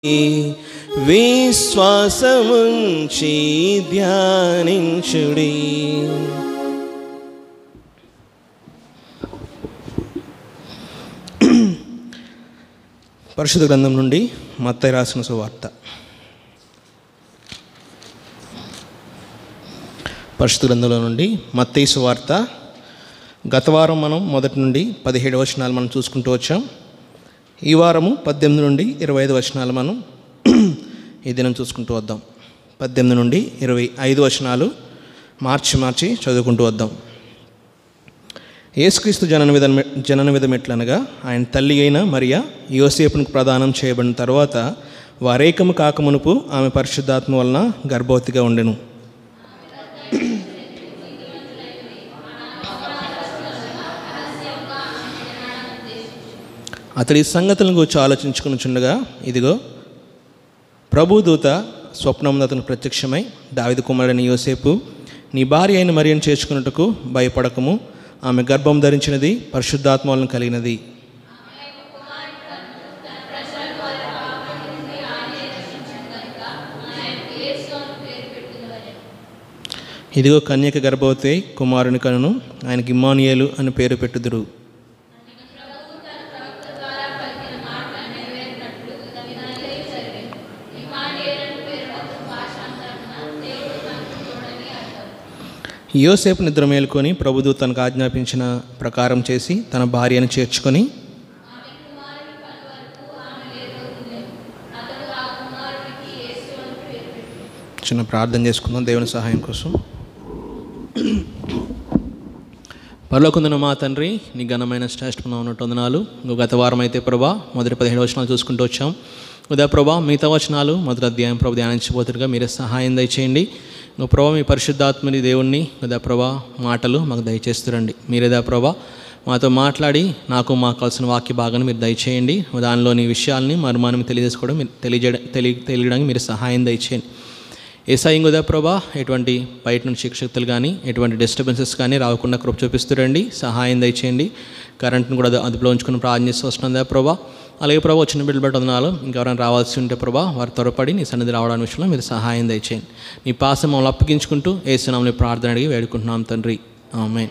విశ్వాసముంచి ధ్యానించుడి పరిశుద్ధ గ్రంథం నుండి మత్తయి రాసిన సువార్త పరిశుద్ధ గ్రంథంలో నుండి మత్తయి సువార్త గత వారం మనం మొదటి నుండి పదిహేడు వచనాలు మనం చూసుకుంటూ వచ్చాం ఈ వారము పద్దెనిమిది నుండి ఇరవై ఐదు వచనాలు మనం ఈ దినం చూసుకుంటూ వద్దాం పద్దెనిమిది నుండి ఇరవై ఐదు వచనాలు మార్చి మార్చి చదువుకుంటూ వద్దాం యేసుక్రీస్తు జనన విధ జనన విధమెట్లనగా ఆయన తల్లి అయిన మరియా యోసేపునికి ప్రదానం చేయబడిన తర్వాత వారేకము కాకమునుపు ఆమె పరిశుద్ధాత్మ వలన గర్భవతిగా ఉండెను అతడి సంగతులను గురించి ఆలోచించుకుని చుండగా ఇదిగో ప్రభుదూత స్వప్నం అతను ప్రత్యక్షమై దావిద కుమారుడైన యోసేపు నీ భార్య అయిన మరియను చేర్చుకున్నట్టుకు భయపడకము ఆమె గర్భం ధరించినది పరిశుద్ధాత్మ వలన కలిగినది ఇదిగో కన్యక గర్భవతి అయి కుమారుని కనును ఆయనకి ఇమ్మానియేలు అని పేరు పెట్టుదురు యోసేపు నిద్ర మేలుకొని ప్రభుదు తనకు ఆజ్ఞాపించిన ప్రకారం చేసి తన భార్యను చేర్చుకొని చిన్న ప్రార్థన చేసుకుందాం దేవుని సహాయం కోసం పరలోకుందిన మా తండ్రి నీ ఘనమైన శ్రేష్టమైన ఉన్నట్టు వందనాలు ఇంకో గత వారం అయితే ప్రభా మొదటి పదిహేడు వచనాలు చూసుకుంటూ వచ్చాం ఉదయ ప్రభా మిగతా వచనాలు మొదటి అధ్యాయం ప్రభు ధ్యానించబోతుగా మీరే సహాయం దయచేయండి నువ్వు ప్రభా మీ పరిశుద్ధాత్మని దేవుణ్ణి ఉదయ ప్రభా మాటలు మాకు దయచేస్తురండి మీరేదా ప్రభా మాతో మాట్లాడి నాకు మాకు కావాల్సిన వాక్య భాగాన్ని మీరు దయచేయండి దానిలోని విషయాల్ని మర్మానం తెలియజేసుకోవడం మీరు తెలియజేయడం తెలియ తెలియడానికి మీరు సహాయం దయచేయండి ఏసాయి ఉదయ ప్రభా ఎటువంటి బయట నుంచి శిక్షక్తులు కానీ ఎటువంటి డిస్టర్బెన్సెస్ కానీ రాకుండా కృప చూపిస్తురండి సహాయం దయచేయండి కరెంట్ని కూడా అదు- అదుపులో ఉంచుకుని ప్రార్థన చేస్తూ వస్తున్నాం ప్రభా అలాగే ప్రభా వచ్చిన బిడ్డలు బట్టి వందనాలు ఇంకెవరైనా రావాల్సి ఉంటే ప్రభా వారు త్వరపడి నీ సన్నిధి రావడానికి విషయంలో మీరు సహాయం దయచేయండి నీ పాసం మమ్మల్ని అప్పగించుకుంటూ ఏసునామని ప్రార్థన అడిగి వేడుకుంటున్నాం తండ్రి ఆమె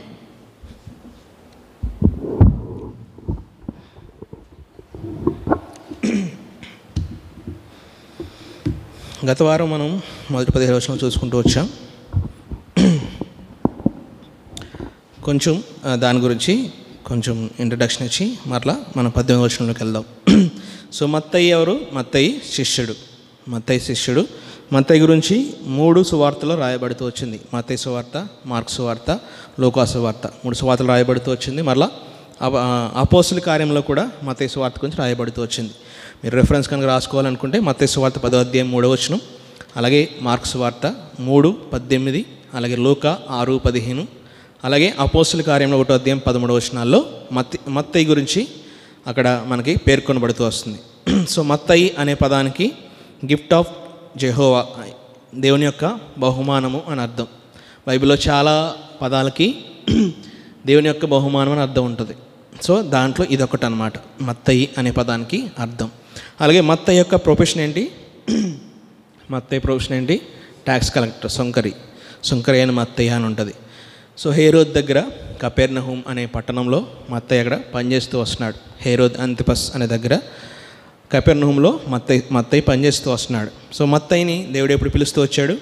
గత వారం మనం మొదటి పదిహేడు వర్షాలు చూసుకుంటూ వచ్చాం కొంచెం ఆ, దాని గురించి కొంచెం ఇంట్రడక్షన్ ఇచ్చి మరలా మనం పద్దెనిమిది వర్షంలోకి వెళ్దాం సో మత్తయ్య ఎవరు మత్తయ్య శిష్యుడు మత్తయ్య శిష్యుడు మత్తయ్య గురించి మూడు సువార్తలు రాయబడుతూ వచ్చింది మత్తయ్య సువార్త మార్క్ సువార్త లోకా సువార్త మూడు సువార్తలు రాయబడుతూ వచ్చింది మరలా అప- ఆ, అపోస్తుల కార్యంలో కూడా మత్తయ్య సువార్త గురించి రాయబడుతూ వచ్చింది మీరు రెఫరెన్స్ కనుక రాసుకోవాలనుకుంటే మత్తయ్య సువార్త పదో అధ్యాయం మూడో వచనం అలాగే మార్క్స్ వార్త మూడు పద్దెనిమిది అలాగే లోక ఆరు పదిహేను అలాగే అపోస్తుల కార్యంలో ఒకటో అధ్యాయం పదమూడు వచనాల్లో మత్తి మత్తయి గురించి అక్కడ మనకి పేర్కొనబడుతూ వస్తుంది సో మత్తయి అనే పదానికి గిఫ్ట్ ఆఫ్ జెహోవా దేవుని యొక్క బహుమానము అని అర్థం బైబిల్లో చాలా పదాలకి దేవుని యొక్క బహుమానం అని అర్థం ఉంటుంది సో దాంట్లో ఇదొకటి అనమాట మత్తయి అనే పదానికి అర్థం అలాగే మత్తయి యొక్క ప్రొఫెషన్ ఏంటి మత్తయ్య ప్రొఫెషన్ ఏంటి ట్యాక్స్ కలెక్టర్ సొంకరి సొంకరి అయిన మత్తయ్య అని ఉంటుంది సో హేరోద్ దగ్గర కపెర్నహూమ్ అనే పట్టణంలో మత్తయ్య అక్కడ పనిచేస్తూ వస్తున్నాడు హేరోద్ అంతిపస్ అనే దగ్గర కపెర్నహూమ్లో మత్తయ్య మత్తయ్య పనిచేస్తూ వస్తున్నాడు సో మత్తయ్యని దేవుడు ఎప్పుడు పిలుస్తూ వచ్చాడు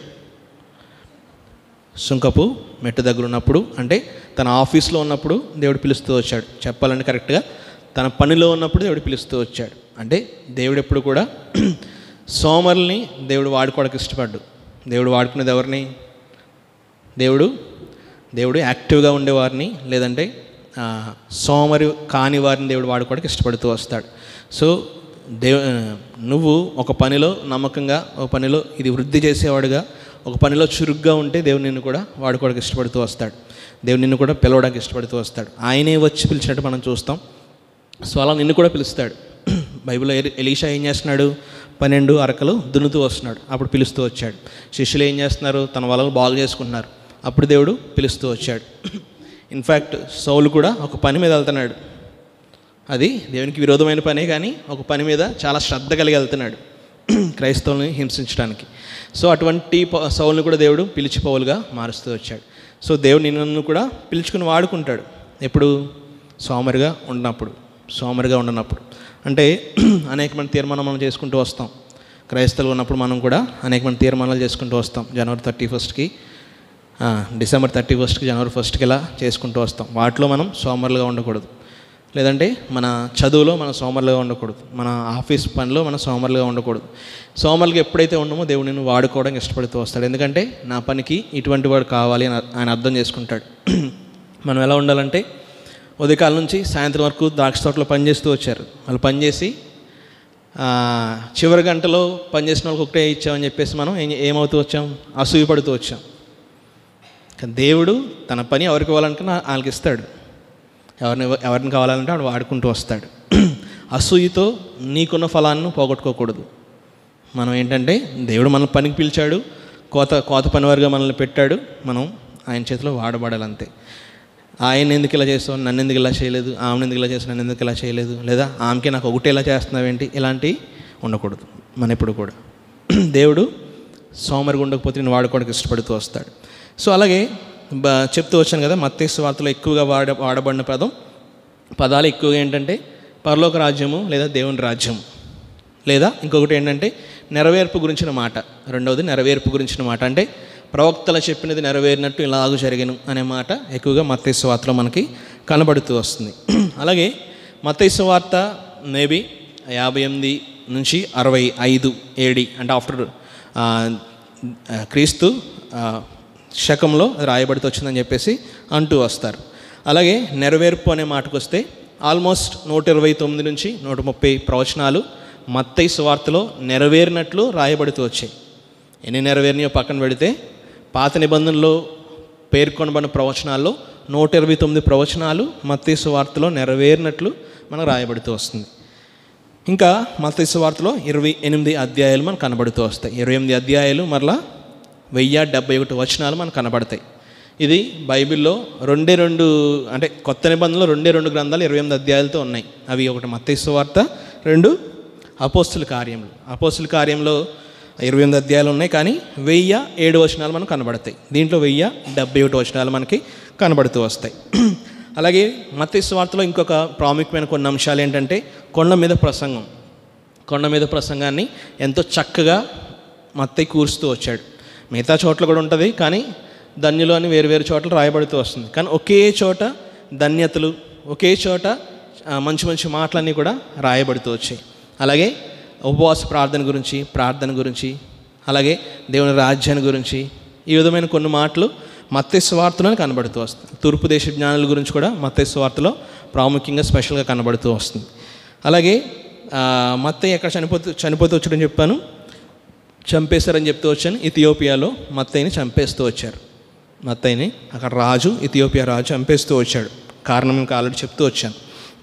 సుంకపు మెట్టు దగ్గర ఉన్నప్పుడు అంటే తన ఆఫీస్లో ఉన్నప్పుడు దేవుడు పిలుస్తూ వచ్చాడు చెప్పాలంటే కరెక్ట్గా తన పనిలో ఉన్నప్పుడు దేవుడు పిలుస్తూ వచ్చాడు అంటే దేవుడు ఎప్పుడు కూడా సోమరుల్ని దేవుడు వాడుకోవడానికి ఇష్టపడ్డు దేవుడు వాడుకునేది ఎవరిని దేవుడు దేవుడు యాక్టివ్గా ఉండేవారిని లేదంటే ఆ, సోమరి కాని వారిని దేవుడు వాడుకోవడానికి ఇష్టపడుతూ వస్తాడు సో దేవు నువ్వు ఒక పనిలో నమ్మకంగా ఒక పనిలో ఇది వృద్ధి చేసేవాడుగా ఒక పనిలో చురుగ్గా ఉంటే దేవుడు నిన్ను కూడా వాడుకోవడానికి ఇష్టపడుతూ వస్తాడు దేవుడు నిన్ను కూడా పిలవడానికి ఇష్టపడుతూ వస్తాడు ఆయనే వచ్చి పిలిచినట్టు మనం చూస్తాం సో అలా నిన్ను కూడా పిలుస్తాడు బైబిల్లో ఎలి- ఎలీషా ఏం చేస్తున్నాడు పన్నెండు అరకలు దున్నుతూ వస్తున్నాడు అప్పుడు పిలుస్తూ వచ్చాడు శిష్యులు ఏం చేస్తున్నారు తన వలలు బాగు చేసుకుంటున్నారు అప్పుడు దేవుడు పిలుస్తూ వచ్చాడు ఇన్ఫ్యాక్ట్ సౌలు కూడా ఒక పని మీద వెళ్తున్నాడు అది దేవునికి విరోధమైన పనే కానీ ఒక పని మీద చాలా శ్రద్ధ కలిగి వెళ్తున్నాడు క్రైస్తవుల్ని హింసించడానికి సో అటువంటి ప- సౌల్ని కూడా దేవుడు పిలిచి పౌలుగా మారుస్తూ వచ్చాడు సో దేవుడు నిన్ను కూడా పిలుచుకుని వాడుకుంటాడు ఎప్పుడు సోమరిగా ఉన్నప్పుడు సోమరిగా ఉండనప్పుడు అంటే అనేకమైన తీర్మానం మనం చేసుకుంటూ వస్తాం క్రైస్తవులు ఉన్నప్పుడు మనం కూడా అనేకమైన తీర్మానాలు చేసుకుంటూ వస్తాం జనవరి థర్టీ ఫస్ట్కి డిసెంబర్ థర్టీ ఫస్ట్కి జనవరి ఫస్ట్కి ఇలా చేసుకుంటూ వస్తాం వాటిలో మనం సోమరులుగా ఉండకూడదు లేదంటే మన చదువులో మనం సోమరులుగా ఉండకూడదు మన ఆఫీస్ పనిలో మనం సోమరులుగా ఉండకూడదు సోమరులుగా ఎప్పుడైతే ఉండమో దేవుడు నేను వాడుకోవడానికి ఇష్టపడుతూ వస్తాడు ఎందుకంటే నా పనికి ఇటువంటి వాడు కావాలి అని ఆయన అర్థం చేసుకుంటాడు మనం ఎలా ఉండాలంటే ఉదయకాలం నుంచి సాయంత్రం వరకు ద్రాక్ష తోటలో పనిచేస్తూ వచ్చారు వాళ్ళు పనిచేసి ఆ, చివరి గంటలో పనిచేసిన వాళ్ళకి ఒకటే ఇచ్చామని చెప్పేసి మనం ఏం ఏమవుతూ వచ్చాం అసూయ పడుతూ వచ్చాం కానీ దేవుడు తన పని ఎవరికి ఇవ్వాలనుకున్నా వాళ్ళకి ఇస్తాడు ఎవరిని ఎవరిని కావాలంటే వాడు వాడుకుంటూ వస్తాడు అసూయతో నీకున్న ఫలాన్ని పోగొట్టుకోకూడదు మనం ఏంటంటే దేవుడు మన పనికి పిలిచాడు కోత కోత పనివారిగా మనల్ని పెట్టాడు మనం ఆయన చేతిలో వాడబడాలి అంతే ఆయన ఎందుకు ఇలా చేస్తావు నన్ను ఎందుకు ఇలా చేయలేదు ఆమెను ఎందుకు ఇలా చేస్తావు నన్ను ఎందుకు ఇలా చేయలేదు లేదా ఆమెకి నాకు ఒకటి ఇలా చేస్తున్నావేంటి ఇలాంటివి ఉండకూడదు మన ఎప్పుడు కూడా దేవుడు సోమరిగా ఉండకపోతే నేను వాడుకోవడానికి ఇష్టపడుతూ వస్తాడు సో అలాగే బ- చెప్తూ వచ్చాను కదా మత్తేసు వార్తలో ఎక్కువగా వాడ వాడబడిన పదం పదాలు ఎక్కువగా ఏంటంటే పరలోక రాజ్యము లేదా దేవుని రాజ్యము లేదా ఇంకొకటి ఏంటంటే నెరవేర్పు గురించిన మాట రెండవది నెరవేర్పు గురించిన మాట అంటే ప్రవక్తలు చెప్పినది నెరవేరినట్టు ఇలాగూ జరిగను అనే మాట ఎక్కువగా మత్తైసు వార్తలో మనకి కనబడుతూ వస్తుంది అలాగే మత్తైసు వార్త మేబీ యాభై ఎనిమిది నుంచి అరవై ఐదు ఏడి అంటే ఆఫ్టర్ క్రీస్తు ఆ, శకంలో అది రాయబడితే వచ్చిందని చెప్పేసి అంటూ వస్తారు అలాగే నెరవేర్పు అనే మాటకు వస్తే ఆల్మోస్ట్ నూట ఇరవై తొమ్మిది నుంచి నూట ముప్పై ప్రవచనాలు మత్తయి సువార్తలో నెరవేరినట్లు రాయబడుతూ వచ్చాయి ఎన్ని నెరవేరినాయో పక్కన పెడితే పాత నిబంధనలో పేర్కొనబడిన ప్రవచనాల్లో నూట ఇరవై తొమ్మిది ప్రవచనాలు మత్తయి సువార్తలో నెరవేరినట్లు మనకు రాయబడుతూ వస్తుంది ఇంకా మత్తయి సువార్తలో ఇరవై ఎనిమిది అధ్యాయాలు మనకు కనబడుతూ వస్తాయి ఇరవై ఎనిమిది అధ్యాయాలు మరలా వెయ్యి డెబ్బై ఒకటి వచనాలు మనకు కనబడతాయి ఇది బైబిల్లో రెండే రెండు అంటే కొత్త నిబంధనలో రెండే రెండు గ్రంథాలు ఇరవై ఎనిమిది అధ్యాయాలతో ఉన్నాయి అవి ఒకటి మత్తయి సువార్త రెండు అపోస్తుల కార్యములు అపోస్తుల కార్యంలో ఇరవై ఎనిమిది అధ్యాయాలు ఉన్నాయి కానీ వెయ్యి ఏడు వచనాలు మనకు కనబడతాయి దీంట్లో వెయ్యి డెబ్బై ఒకటి వచనాలు మనకి కనబడుతూ వస్తాయి అలాగే మత్తయి సువార్తలో ఇంకొక ప్రాముఖ్యమైన కొన్ని అంశాలు ఏంటంటే కొండ మీద ప్రసంగం కొండ మీద ప్రసంగాన్ని ఎంతో చక్కగా మత్తయి కూరుస్తూ వచ్చాడు మిగతా చోట్ల కూడా ఉంటుంది కానీ ధన్యులు అని వేరు వేరు చోట్ల రాయబడుతూ వస్తుంది కానీ ఒకే చోట ధన్యతలు ఒకే చోట ఆ, మంచి మంచి మాటలన్నీ కూడా రాయబడుతూ వచ్చాయి అలాగే ఉపవాస ప్రార్థన గురించి ప్రార్థన గురించి అలాగే దేవుని రాజ్యాన్ని గురించి ఈ విధమైన కొన్ని మాటలు మత్తయి స్వార్థలోనే కనబడుతూ వస్తుంది తూర్పు దేశ జ్ఞానుల గురించి కూడా మత్తయి స్వార్థలో ప్రాముఖ్యంగా స్పెషల్గా కనబడుతూ వస్తుంది అలాగే ఆ, మత్తయి ఎక్కడ చనిపోతూ చనిపోతూ వచ్చాడని చెప్పాను చంపేశారని చెప్తూ వచ్చాను ఇథియోపియాలో మత్తయిని చంపేస్తూ వచ్చారు మత్తయిని అక్కడ రాజు ఇథియోపియా రాజు చంపేస్తూ వచ్చాడు కారణం ఇంకా ఆల్రెడీ చెప్తూ వచ్చాను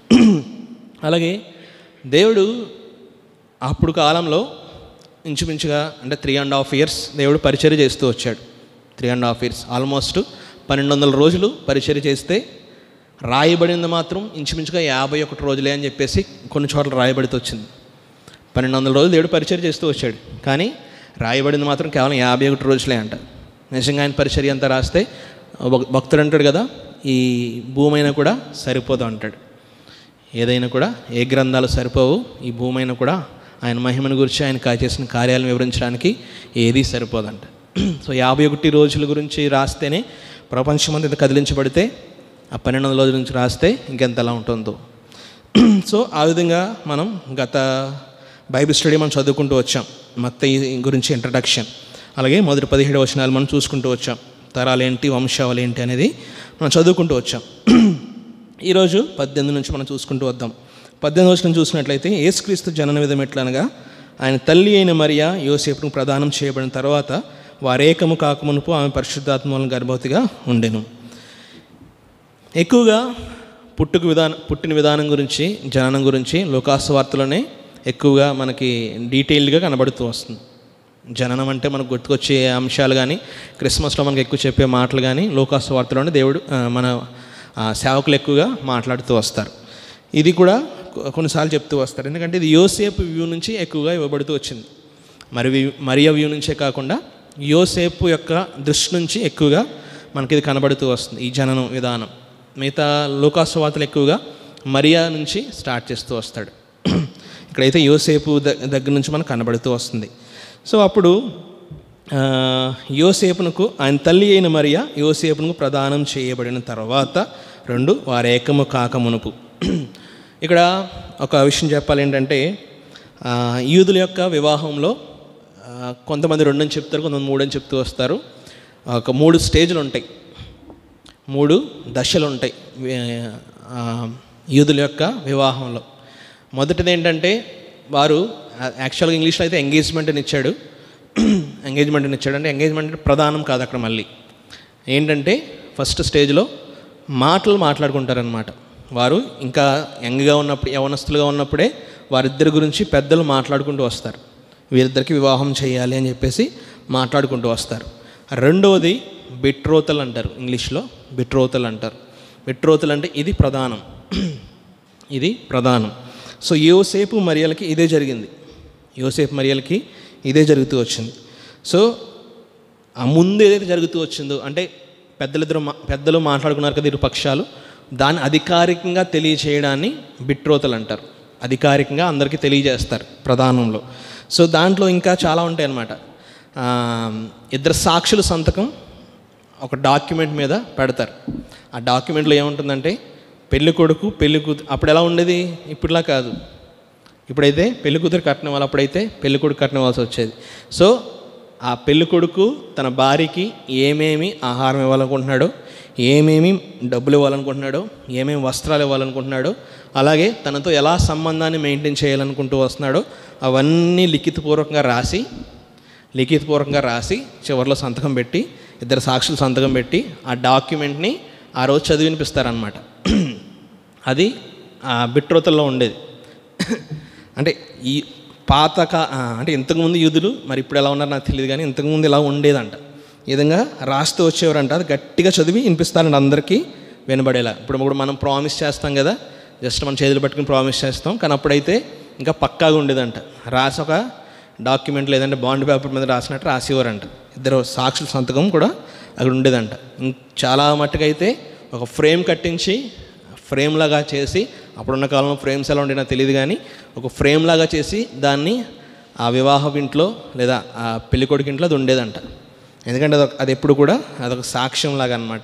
అలాగే దేవుడు అప్పుడు కాలంలో ఇంచుమించుగా అంటే త్రీ అండ్ హాఫ్ ఇయర్స్ దేవుడు పరిచర్య చేస్తూ వచ్చాడు three and half years almost పన్నెండు వందల రోజులు పరిచర్య చేస్తే రాయబడింది మాత్రం ఇంచుమించుగా యాభై ఒకటి రోజులే అని చెప్పేసి కొన్ని చోట్ల రాయబడితే వచ్చింది పన్నెండు వందల రోజులు దేవుడు పరిచయం చేస్తూ వచ్చాడు కానీ రాయబడింది మాత్రం కేవలం యాభై ఒకటి రోజులే అంట నిజంగా ఆయన పరిచర్య అంతా రాస్తే భక్- భక్తుడు అంటాడు కదా ఈ భూమి అయినా కూడా సరిపోదు అంటాడు ఏదైనా కూడా ఏ గ్రంథాలు సరిపోవు ఈ భూమి అయినా కూడా ఆయన మహిమను గురించి ఆయన కా- చేసిన కార్యాలను వివరించడానికి ఏదీ సరిపోదంట సో యాభై ఒకటి రోజుల గురించి రాస్తేనే ప్రపంచమంతా ఇంత కదిలించబడితే ఆ పన్నెండు వందల రోజుల నుంచి రాస్తే ఇంకెంతలా ఉంటుందో సో ఆ విధంగా మనం గత బైబిల్ స్టడీ మనం చదువుకుంటూ వచ్చాం మత్తయి గురించి ఇంట్రడక్షన్ అలాగే మొదటి పదిహేడు వచనాలు మనం చూసుకుంటూ వచ్చాం తరాలు ఏంటి వంశావళి ఏంటి అనేది మనం చదువుకుంటూ వచ్చాం ఈరోజు పద్దెనిమిది నుంచి మనం చూసుకుంటూ వద్దాం పద్దెనిమిది వచనం చూసినట్లయితే యేసుక్రీస్తు జనన విధం ఎట్లనగా ఆయన తల్లి అయిన మరియా యోసేపును ప్రదానం చేయబడిన తర్వాత వారేకము కాకమునుపు ఆమె పరిశుద్ధాత్మలను గర్భవతిగా ఉండెను ఎక్కువగా పుట్టుక విధానం పుట్టిన విధానం గురించి జననం గురించి లోకాసు వార్తలోనే ఎక్కువగా మనకి డీటెయిల్డ్గా కనబడుతూ వస్తుంది జననం అంటే మనకు గుర్తుకొచ్చే అంశాలు కానీ క్రిస్మస్లో మనకు ఎక్కువ చెప్పే మాటలు కానీ లోకాసు వార్తలోనే దేవుడు ఆ, మన ఆ, సేవకులు ఎక్కువగా మాట్లాడుతూ వస్తారు ఇది కూడా కొ- కొన్నిసార్లు చెప్తూ వస్తారు ఎందుకంటే ఇది యోసేపు వ్యూ నుంచి ఎక్కువగా ఇవ్వబడుతూ వచ్చింది మరి మరియ వ్యూ నుంచే కాకుండా యోసేపు యొక్క దృష్టి నుంచి ఎక్కువగా మనకి ఇది కనబడుతూ వస్తుంది ఈ జననం విధానం మిగతా లోకాసువార్తలు ఎక్కువగా మరియా నుంచి స్టార్ట్ చేస్తూ వస్తాడు ఇక్కడైతే యోసేపు ద- దగ్గర నుంచి మనకు కనబడుతూ వస్తుంది సో అప్పుడు ఆ, యోసేపునకు ఆయన తల్లి అయిన మరియ యోసేపునకు ప్రదానం చేయబడిన తర్వాత రెండు వారు ఏకము కాక మునుపు ఇక్కడ ఒక విషయం చెప్పాలి ఏంటంటే ఆ, యూదుల యొక్క వివాహంలో ఆ, కొంతమంది రెండని చెప్తారు కొంతమంది మూడని చెప్తూ వస్తారు ఒక మూడు స్టేజ్లు ఉంటాయి మూడు దశలు ఉంటాయి వే- ఆ, యూదుల యొక్క వివాహంలో మొదటిది ఏంటంటే వారు యాక్చువల్గా ఇంగ్లీష్లో అయితే ఎంగేజ్మెంట్ని ఇచ్చాడు ఎంగేజ్మెంట్ని ఇచ్చాడు అంటే ఎంగేజ్మెంట్ అంటే ప్రధానం కాదు అక్కడ మళ్ళీ ఏంటంటే ఫస్ట్ స్టేజ్లో మాటలు మాట్లాడుకుంటారనమాట వారు ఇంకా యంగ్గా ఉన్నప్పుడు యవనస్తులుగా ఉన్నప్పుడే వారిద్దరి గురించి పెద్దలు మాట్లాడుకుంటూ వస్తారు వీరిద్దరికి వివాహం చేయాలి అని చెప్పేసి మాట్లాడుకుంటూ వస్తారు రెండవది బిట్రోతలు అంటారు ఇంగ్లీష్లో బిట్రోతలు అంటారు బిట్రోతలు అంటే ఇది ప్రధానం ఇది ప్రధానం సో యోసేపు మరియలకి ఇదే జరిగింది యోసేపు మరియలకి ఇదే జరుగుతూ వచ్చింది సో ఆ ముందు ఏదైతే జరుగుతూ వచ్చిందో అంటే పెద్దలిద్దరు మా- పెద్దలు మాట్లాడుకున్నారు కదా ఇరు పక్షాలు దాన్ని అధికారికంగా తెలియచేయడాన్ని బిట్రోతలు అంటారు అధికారికంగా అందరికీ తెలియజేస్తారు ప్రధానంలో సో దాంట్లో ఇంకా చాలా ఉంటాయి అన్నమాట ఆ, ఇద్దరు సాక్షుల సంతకం ఒక డాక్యుమెంట్ మీద పెడతారు ఆ డాక్యుమెంట్లో ఏముంటుందంటే పెళ్లి కొడుకు పెళ్లి కూతురు అప్పుడు ఎలా ఉండేది ఇప్పుడులా కాదు ఇప్పుడైతే పెళ్లి కూతురు కట్నం వాళ్ళు అప్పుడైతే పెళ్లి కొడుకు కట్నం ఇవ్వాల్సి వచ్చేది సో ఆ పెళ్లి కొడుకు తన భార్యకి ఏమేమి ఆహారం ఇవ్వాలనుకుంటున్నాడో ఏమేమి డబ్బులు ఇవ్వాలనుకుంటున్నాడో ఏమేమి వస్త్రాలు ఇవ్వాలనుకుంటున్నాడో అలాగే తనతో ఎలా సంబంధాన్ని మెయింటైన్ చేయాలనుకుంటూ వస్తున్నాడో అవన్నీ లిఖితపూర్వకంగా రాసి లిఖితపూర్వకంగా రాసి చివరిలో సంతకం పెట్టి ఇద్దరు సాక్షులు సంతకం పెట్టి ఆ డాక్యుమెంట్ని ఆ రోజు చదివి వినిపిస్తారనమాట అది ఆ బిట్రోతల్లో ఉండేది అంటే ఈ పాత కా ఆ, అంటే ఇంతకుముందు యూదులు మరి ఇప్పుడు ఎలా ఉన్నారో నాకు తెలియదు కానీ ఇంతకుముందు ఇలా ఉండేదంట ఈ విధంగా రాస్తూ వచ్చేవారంట అది గట్టిగా చదివి వినిపిస్తారంట అందరికీ వినబడేలా ఇప్పుడు ఇప్పుడు మనం ప్రామిస్ చేస్తాం కదా జస్ట్ మనం చేతులు పట్టుకుని ప్రామిస్ చేస్తాం కానీ అప్పుడైతే ఇంకా పక్కాగా ఉండేదంట రాసి ఒక డాక్యుమెంట్ లేదంటే బాండ్ పేపర్ మీద రాసినట్టు రాసేవారంట ఇద్దరు సాక్షుల సంతకం కూడా అక్కడ ఉండేదంట ఇం- చాలా మట్టుకైతే ఒక ఫ్రేమ్ కట్టించి ఫ్రేమ్ లాగా చేసి అప్పుడున్న కాలంలో ఫ్రేమ్స్ ఎలా ఉండే నాకు తెలియదు కానీ ఒక ఫ్రేమ్ లాగా చేసి దాన్ని ఆ వివాహం ఇంట్లో లేదా ఆ పెళ్లి కొడుకు ఇంట్లో అది ఉండేదంట ఎందుకంటే అదొక అది ఎప్పుడు కూడా అదొక సాక్ష్యం లాగా అనమాట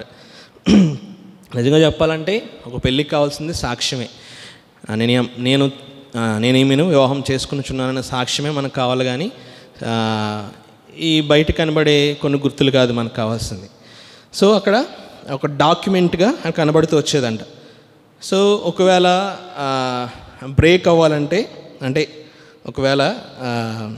నిజంగా చెప్పాలంటే ఒక పెళ్ళికి కావాల్సింది సాక్ష్యమే ఆ, నేను ఏం- నేను ఆ, నేనేమీను వివాహం చేసుకునిచున్నాననే సాక్ష్యమే మనకు కావాలి కానీ ఆ, ఈ బయట కనబడే కొన్ని గుర్తులు కాదు మనకు కావాల్సింది సో అక్కడ ఒక డాక్యుమెంట్గా కనబడుతూ వచ్చేదంట సో ఒకవేళ బ్రేక్ అవ్వాలంటే అంటే ఒకవేళ ఆ,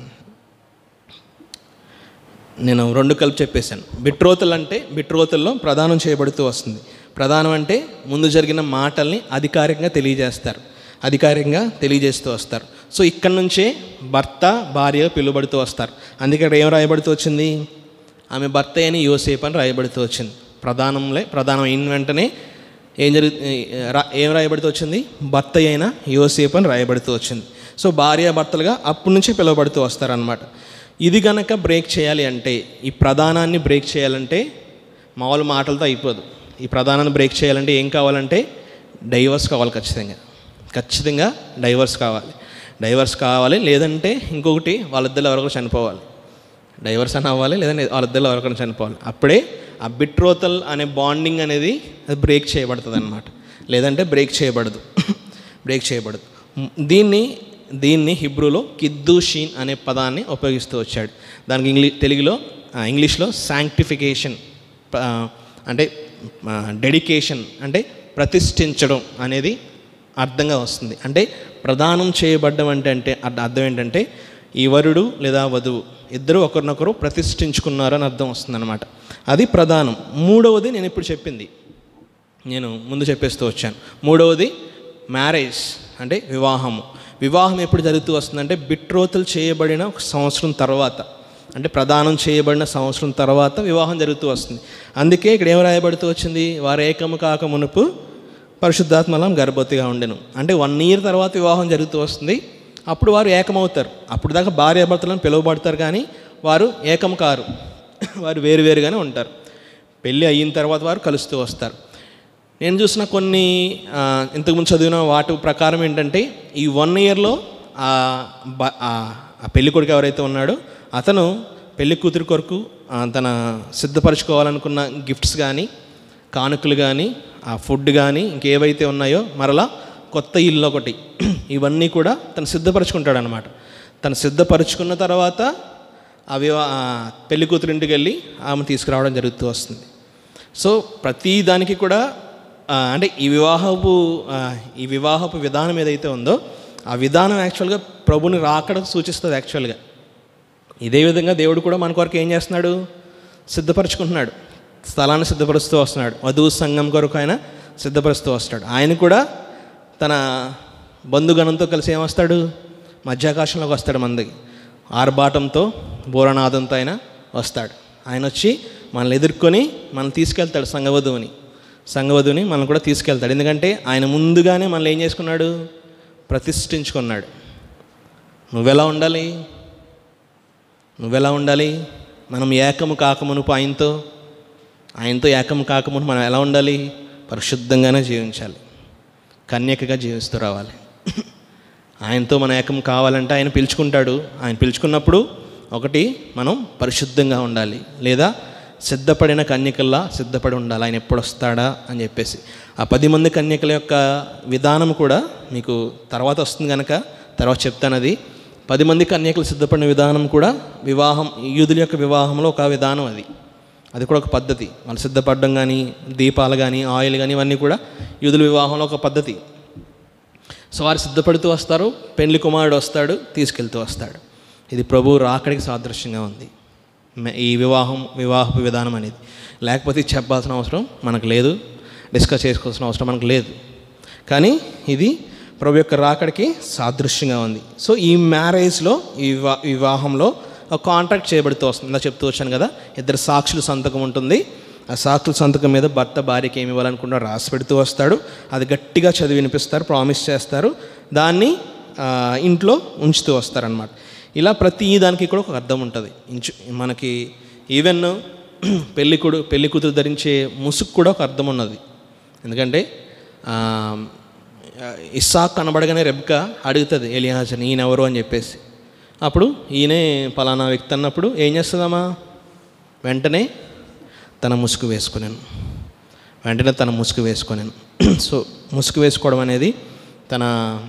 నేను రెండు కలిపి చెప్పేశాను బిట్రోతలు అంటే బిట్రోతల్లో ప్రదానం చేయబడుతూ వస్తుంది ప్రధానం అంటే ముందు జరిగిన మాటల్ని అధికారికంగా తెలియజేస్తారు అధికారికంగా తెలియజేస్తూ వస్తారు సో ఇక్కడ నుంచే భర్త భార్య పిలువబడుతూ వస్తారు అందుకే ఇక్కడ ఏం రాయబడుతూ వచ్చింది ఆమె భర్త అని యోసేపు అని రాయబడుతూ వచ్చింది ప్రధానంలో ప్రధానం అయిన వెంటనే ఏం జరుగు రా- ఏం రాయబడుతూ వచ్చింది భర్త అయిన యోసేపు అని రాయబడుతూ వచ్చింది సో భార్య భర్తలుగా అప్పటి నుంచే పిలువబడుతూ వస్తారనమాట ఇది గనక బ్రేక్ చేయాలి అంటే ఈ ప్రధానాన్ని బ్రేక్ చేయాలంటే మామూలు మాటలతో అయిపోదు ఈ ప్రధానాన్ని బ్రేక్ చేయాలంటే ఏం కావాలంటే డైవర్స్ కావాలి ఖచ్చితంగా ఖచ్చితంగా డైవర్స్ కావాలి డైవర్స్ కావాలి లేదంటే ఇంకొకటి వాళ్ళిద్దరు ఎవరికో చనిపోవాలి డైవర్స్ అని అవ్వాలి లేదంటే వాళ్ళిద్దరిలో ఎవరికైనా చనిపోవాలి అప్పుడే ఆ బిట్రోతల్ అనే బాండింగ్ అనేది అది బ్రేక్ చేయబడుతుంది అనమాట లేదంటే బ్రేక్ చేయబడదు బ్రేక్ చేయబడదు మ్, దీన్ని దీన్ని హిబ్రూలో కిద్దుషీన్ అనే పదాన్ని ఉపయోగిస్తూ వచ్చాడు దానికి ఇంగ్లీ తెలుగులో ఆ, ఇంగ్లీష్లో శాంక్టిఫికేషన్ అంటే డెడికేషన్ అంటే ప్రతిష్ఠించడం అనేది అర్థంగా వస్తుంది అంటే ప్రదానం చేయబడ్డం అంటే అంటే అర్థ- అర్థం ఏంటంటే ఈ వరుడు లేదా వధువు ఇద్దరు ఒకరినొకరు ప్రతిష్ఠించుకున్నారు అని అర్థం వస్తుందన్నమాట అది ప్రధానం మూడవది నేను ఇప్పుడు చెప్పింది నేను ముందు చెప్పేస్తూ వచ్చాను మూడవది మ్యారేజ్ అంటే వివాహము వివాహం ఎప్పుడు జరుగుతూ వస్తుందంటే బిట్రోతులు చేయబడిన ఒక సంవత్సరం తర్వాత అంటే ప్రదానం చేయబడిన సంవత్సరం తర్వాత వివాహం జరుగుతూ వస్తుంది అందుకే ఇక్కడ ఏం రాయబడుతూ వచ్చింది వారు ఏకము కాక మునుపు పరిశుద్ధాత్మలం గర్భవతిగా ఉండెను అంటే వన్ ఇయర్ తర్వాత వివాహం జరుగుతూ వస్తుంది అప్పుడు వారు ఏకమవుతారు అప్పుడు దాకా భార్యాభర్తలను పిలువబడతారు కానీ వారు ఏకం కారు వారు వేరువేరుగానే ఉంటారు పెళ్ళి అయిన తర్వాత వారు కలుస్తూ వస్తారు నేను చూసిన కొన్ని ఆ, ఇంతకుముందు చదివిన వాటి ప్రకారం ఏంటంటే ఈ వన్ ఇయర్లో ఆ బ- ఆ ఆ పెళ్లి కొడుకు ఎవరైతే ఉన్నాడో అతను పెళ్లి కూతురు కొరకు ఆ, తన సిద్ధపరచుకోవాలనుకున్న గిఫ్ట్స్ కానీ కానుకలు కానీ ఆ ఫుడ్ కానీ ఇంకేవైతే ఉన్నాయో మరలా కొత్త ఇల్లు ఒకటి ఇవన్నీ కూడా తను సిద్ధపరచుకుంటాడు అనమాట తను సిద్ధపరచుకున్న తర్వాత ఆ వివా ఆ పెళ్లి కూతురు ఇంటికి వెళ్ళి ఆమె తీసుకురావడం జరుగుతూ వస్తుంది సో ప్రతి దానికి కూడా ఆ, అంటే ఈ వివాహపు ఆ, ఈ వివాహపు విధానం ఏదైతే ఉందో ఆ విధానం యాక్చువల్గా ప్రభుని రాకడకు సూచిస్తుంది యాక్చువల్గా ఇదే విధంగా దేవుడు కూడా మన కొరకు ఏం చేస్తున్నాడు సిద్ధపరచుకుంటున్నాడు స్థలాన్ని సిద్ధపరుస్తూ వస్తున్నాడు వధువు సంఘం కొరకు ఆయన సిద్ధపరుస్తూ వస్తాడు ఆయన కూడా తన బంధుగణంతో కలిసి ఏమొస్తాడు మధ్యాకాశంలోకి వస్తాడు మందికి ఆర్భాటంతో బోరనాదంతో ఆయన వస్తాడు ఆయన వచ్చి మనల్ని ఎదుర్కొని మనల్ని తీసుకెళ్తాడు సంఘవధువుని సంఘవధువుని మనల్ని కూడా తీసుకెళ్తాడు ఎందుకంటే ఆయన ముందుగానే మనల్ని ఏం చేసుకున్నాడు ప్రతిష్ఠించుకున్నాడు నువ్వెలా ఉండాలి నువ్వెలా ఉండాలి మనం ఏకము కాకమునుపు ఆయనతో ఆయనతో ఏకము కాకమును మనం ఎలా ఉండాలి పరిశుద్ధంగానే జీవించాలి కన్యకగా జీవిస్తూ రావాలి ఆయనతో మన ఏకం కావాలంటే ఆయన పిలుచుకుంటాడు ఆయన పిలుచుకున్నప్పుడు ఒకటి మనం పరిశుద్ధంగా ఉండాలి లేదా సిద్ధపడిన కన్యకల్లా సిద్ధపడి ఉండాలి ఆయన ఎప్పుడు వస్తాడా అని చెప్పేసి ఆ పది మంది కన్యకల యొక్క విధానం కూడా మీకు తర్వాత వస్తుంది కనుక తర్వాత చెప్తాను అది పది మంది కన్యకలు సిద్ధపడిన విధానం కూడా వివాహం యూదుల యొక్క వివాహంలో ఒక విధానం అది అది కూడా ఒక పద్ధతి వాళ్ళు సిద్ధపడడం కానీ దీపాలు కానీ ఆయిల్ కానీ ఇవన్నీ కూడా యూదుల వివాహంలో ఒక పద్ధతి సో వారు సిద్ధపడుతూ వస్తారు పెళ్లి కుమారుడు వస్తాడు తీసుకెళ్తూ వస్తాడు ఇది ప్రభు రాకడికి సాదృశ్యంగా ఉంది మే- ఈ వివాహం వివాహపు విధానం అనేది లేకపోతే ఇది చెప్పాల్సిన అవసరం మనకు లేదు డిస్కస్ చేసుకోవాల్సిన అవసరం మనకు లేదు కానీ ఇది ప్రభు యొక్క రాకడికి సాదృశ్యంగా ఉంది సో ఈ మ్యారేజ్లో ఈ వివా వివాహంలో ఒక కాంట్రాక్ట్ చేయబడుతూ వస్తుంది ఇలా చెప్తూ వచ్చాను కదా ఇద్దరు సాక్షుల సంతకం ఉంటుంది ఆ సాక్షుల సంతకం మీద భర్త భార్యకి ఏమి ఇవ్వాలనుకున్నా రాసి పెడుతూ వస్తాడు అది గట్టిగా చదివి వినిపిస్తారు ప్రామిస్ చేస్తారు దాన్ని ఆ, ఇంట్లో ఉంచుతూ వస్తారనమాట ఇలా ప్రతి దానికి కూడా ఒక అర్థం ఉంటుంది ఇంచు మనకి ఈవెన్ పెళ్ళి కొడు పెళ్లి కూతురు ధరించే ముసుగు కూడా ఒక అర్థం ఉన్నది ఎందుకంటే ఆ, ఇస్సాక్ కనబడగానే రెబ్క అడుగుతుంది ఎలియాజన్ ఈయన ఎవరు అని చెప్పేసి అప్పుడు ఈయనే పలానా వ్యక్తి అన్నప్పుడు ఏం చేస్తుందమ్మా వెంటనే తన ముసుగు వేసుకున్నాను వెంటనే తన ముసుగు వేసుకున్నాను సో ముసుగు వేసుకోవడం అనేది తన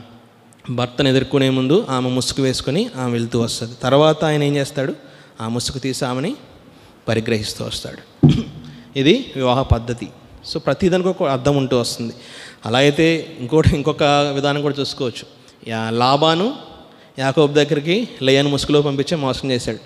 భర్తను ఎదుర్కొనే ముందు ఆమె ముసుగు వేసుకొని ఆమె వెళ్తూ వస్తుంది తర్వాత ఆయన ఏం చేస్తాడు ఆ ముసుగు తీసి ఆమెని పరిగ్రహిస్తూ వస్తాడు ఇది వివాహ పద్ధతి సో ప్రతిదానికి ఒక అర్థం ఉంటూ వస్తుంది అలా అయితే ఇంకోటి ఇంకొక విధానం కూడా చూసుకోవచ్చు యా లాబాను యాకోబ్ దగ్గరికి లేయను ముసుగులో పంపించి మోసం చేశాడు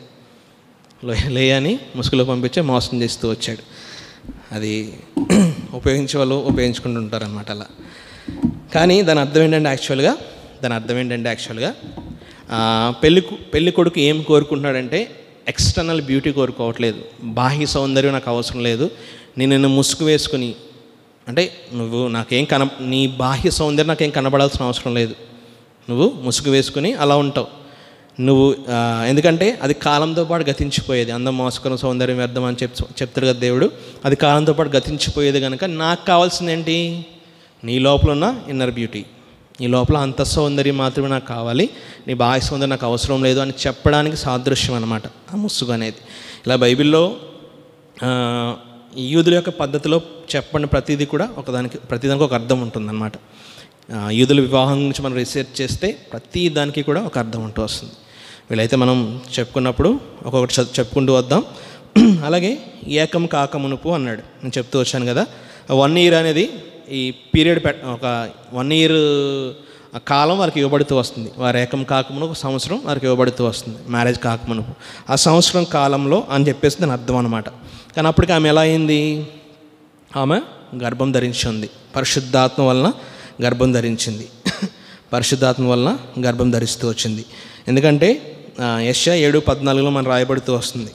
లే- లేయని ముసుగులో పంపించి మోసం చేస్తూ వచ్చాడు అది ఉపయోగించే వాళ్ళు ఉపయోగించుకుంటూ ఉంటారనమాట అలా కానీ దాని అర్థం ఏంటంటే యాక్చువల్గా దాని అర్థం ఏంటంటే యాక్చువల్గా ఆ, పెళ్లి కు- పెళ్లి కొడుకు ఏం కోరుకుంటున్నాడంటే ఎక్స్టర్నల్ బ్యూటీ కోరుకోవట్లేదు బాహ్య సౌందర్యం నాకు అవసరం లేదు నేను నిన్ను ముసుగు వేసుకుని అంటే నువ్వు నాకేం కన నీ బాహ్య సౌందర్యం నాకేం కనబడాల్సిన అవసరం లేదు నువ్వు ముసుగు వేసుకుని అలా ఉంటావు నువ్వు ఆ, ఎందుకంటే అది కాలంతో పాటు గతించిపోయేది అందం మోసుకున్న సౌందర్యం వ్యర్థం అని చెప్ చెప్తాడు కదా దేవుడు అది కాలంతో పాటు గతించిపోయేది కనుక నాకు కావాల్సింది ఏంటి నీ లోపల ఉన్న ఇన్నర్ బ్యూటీ నీ లోపల అంత సౌందర్యం మాత్రమే నాకు కావాలి నీ బాహ్య సౌందర్యం నాకు అవసరం లేదు అని చెప్పడానికి సాదృశ్యం అనమాట ఆ ముసుగు అనేది ఇలా బైబిల్లో ఆ, ఈ యూదుల యొక్క పద్ధతిలో చెప్పని ప్రతిదీ కూడా ఒకదానికి ప్రతిదానికి ఒక అర్థం ఉంటుందన్నమాట ఆ, యూదుల వివాహం గురించి మనం రీసెర్చ్ చేస్తే ప్రతి దానికి కూడా ఒక అర్థం ఉంటూ వస్తుంది వీలైతే మనం చెప్పుకున్నప్పుడు ఒక్కొక్కటి చ- చెప్పుకుంటూ వద్దాం అలాగే ఏకం కాక మునుపు అన్నాడు నేను చెప్తూ వచ్చాను కదా వన్ ఇయర్ అనేది ఈ పీరియడ్ పెట్ ఒక వన్ ఇయర్ కాలం వారికి ఇవ్వబడుతూ వస్తుంది వారి ఏకం కాకమును ఒక సంవత్సరం వారికి ఇవ్వబడుతూ వస్తుంది మ్యారేజ్ కాకమునుపు ఆ సంవత్సరం కాలంలో అని చెప్పేసి దాని అర్థం అనమాట కానీ అప్పటికి ఆమె ఎలా అయింది ఆమె గర్భం ధరించి ఉంది పరిశుద్ధాత్మ వలన గర్భం ధరించింది పరిశుద్ధాత్మ వలన గర్భం ధరిస్తూ వచ్చింది ఎందుకంటే యశ ఏడు పద్నాలుగులో మనం రాయబడుతూ వస్తుంది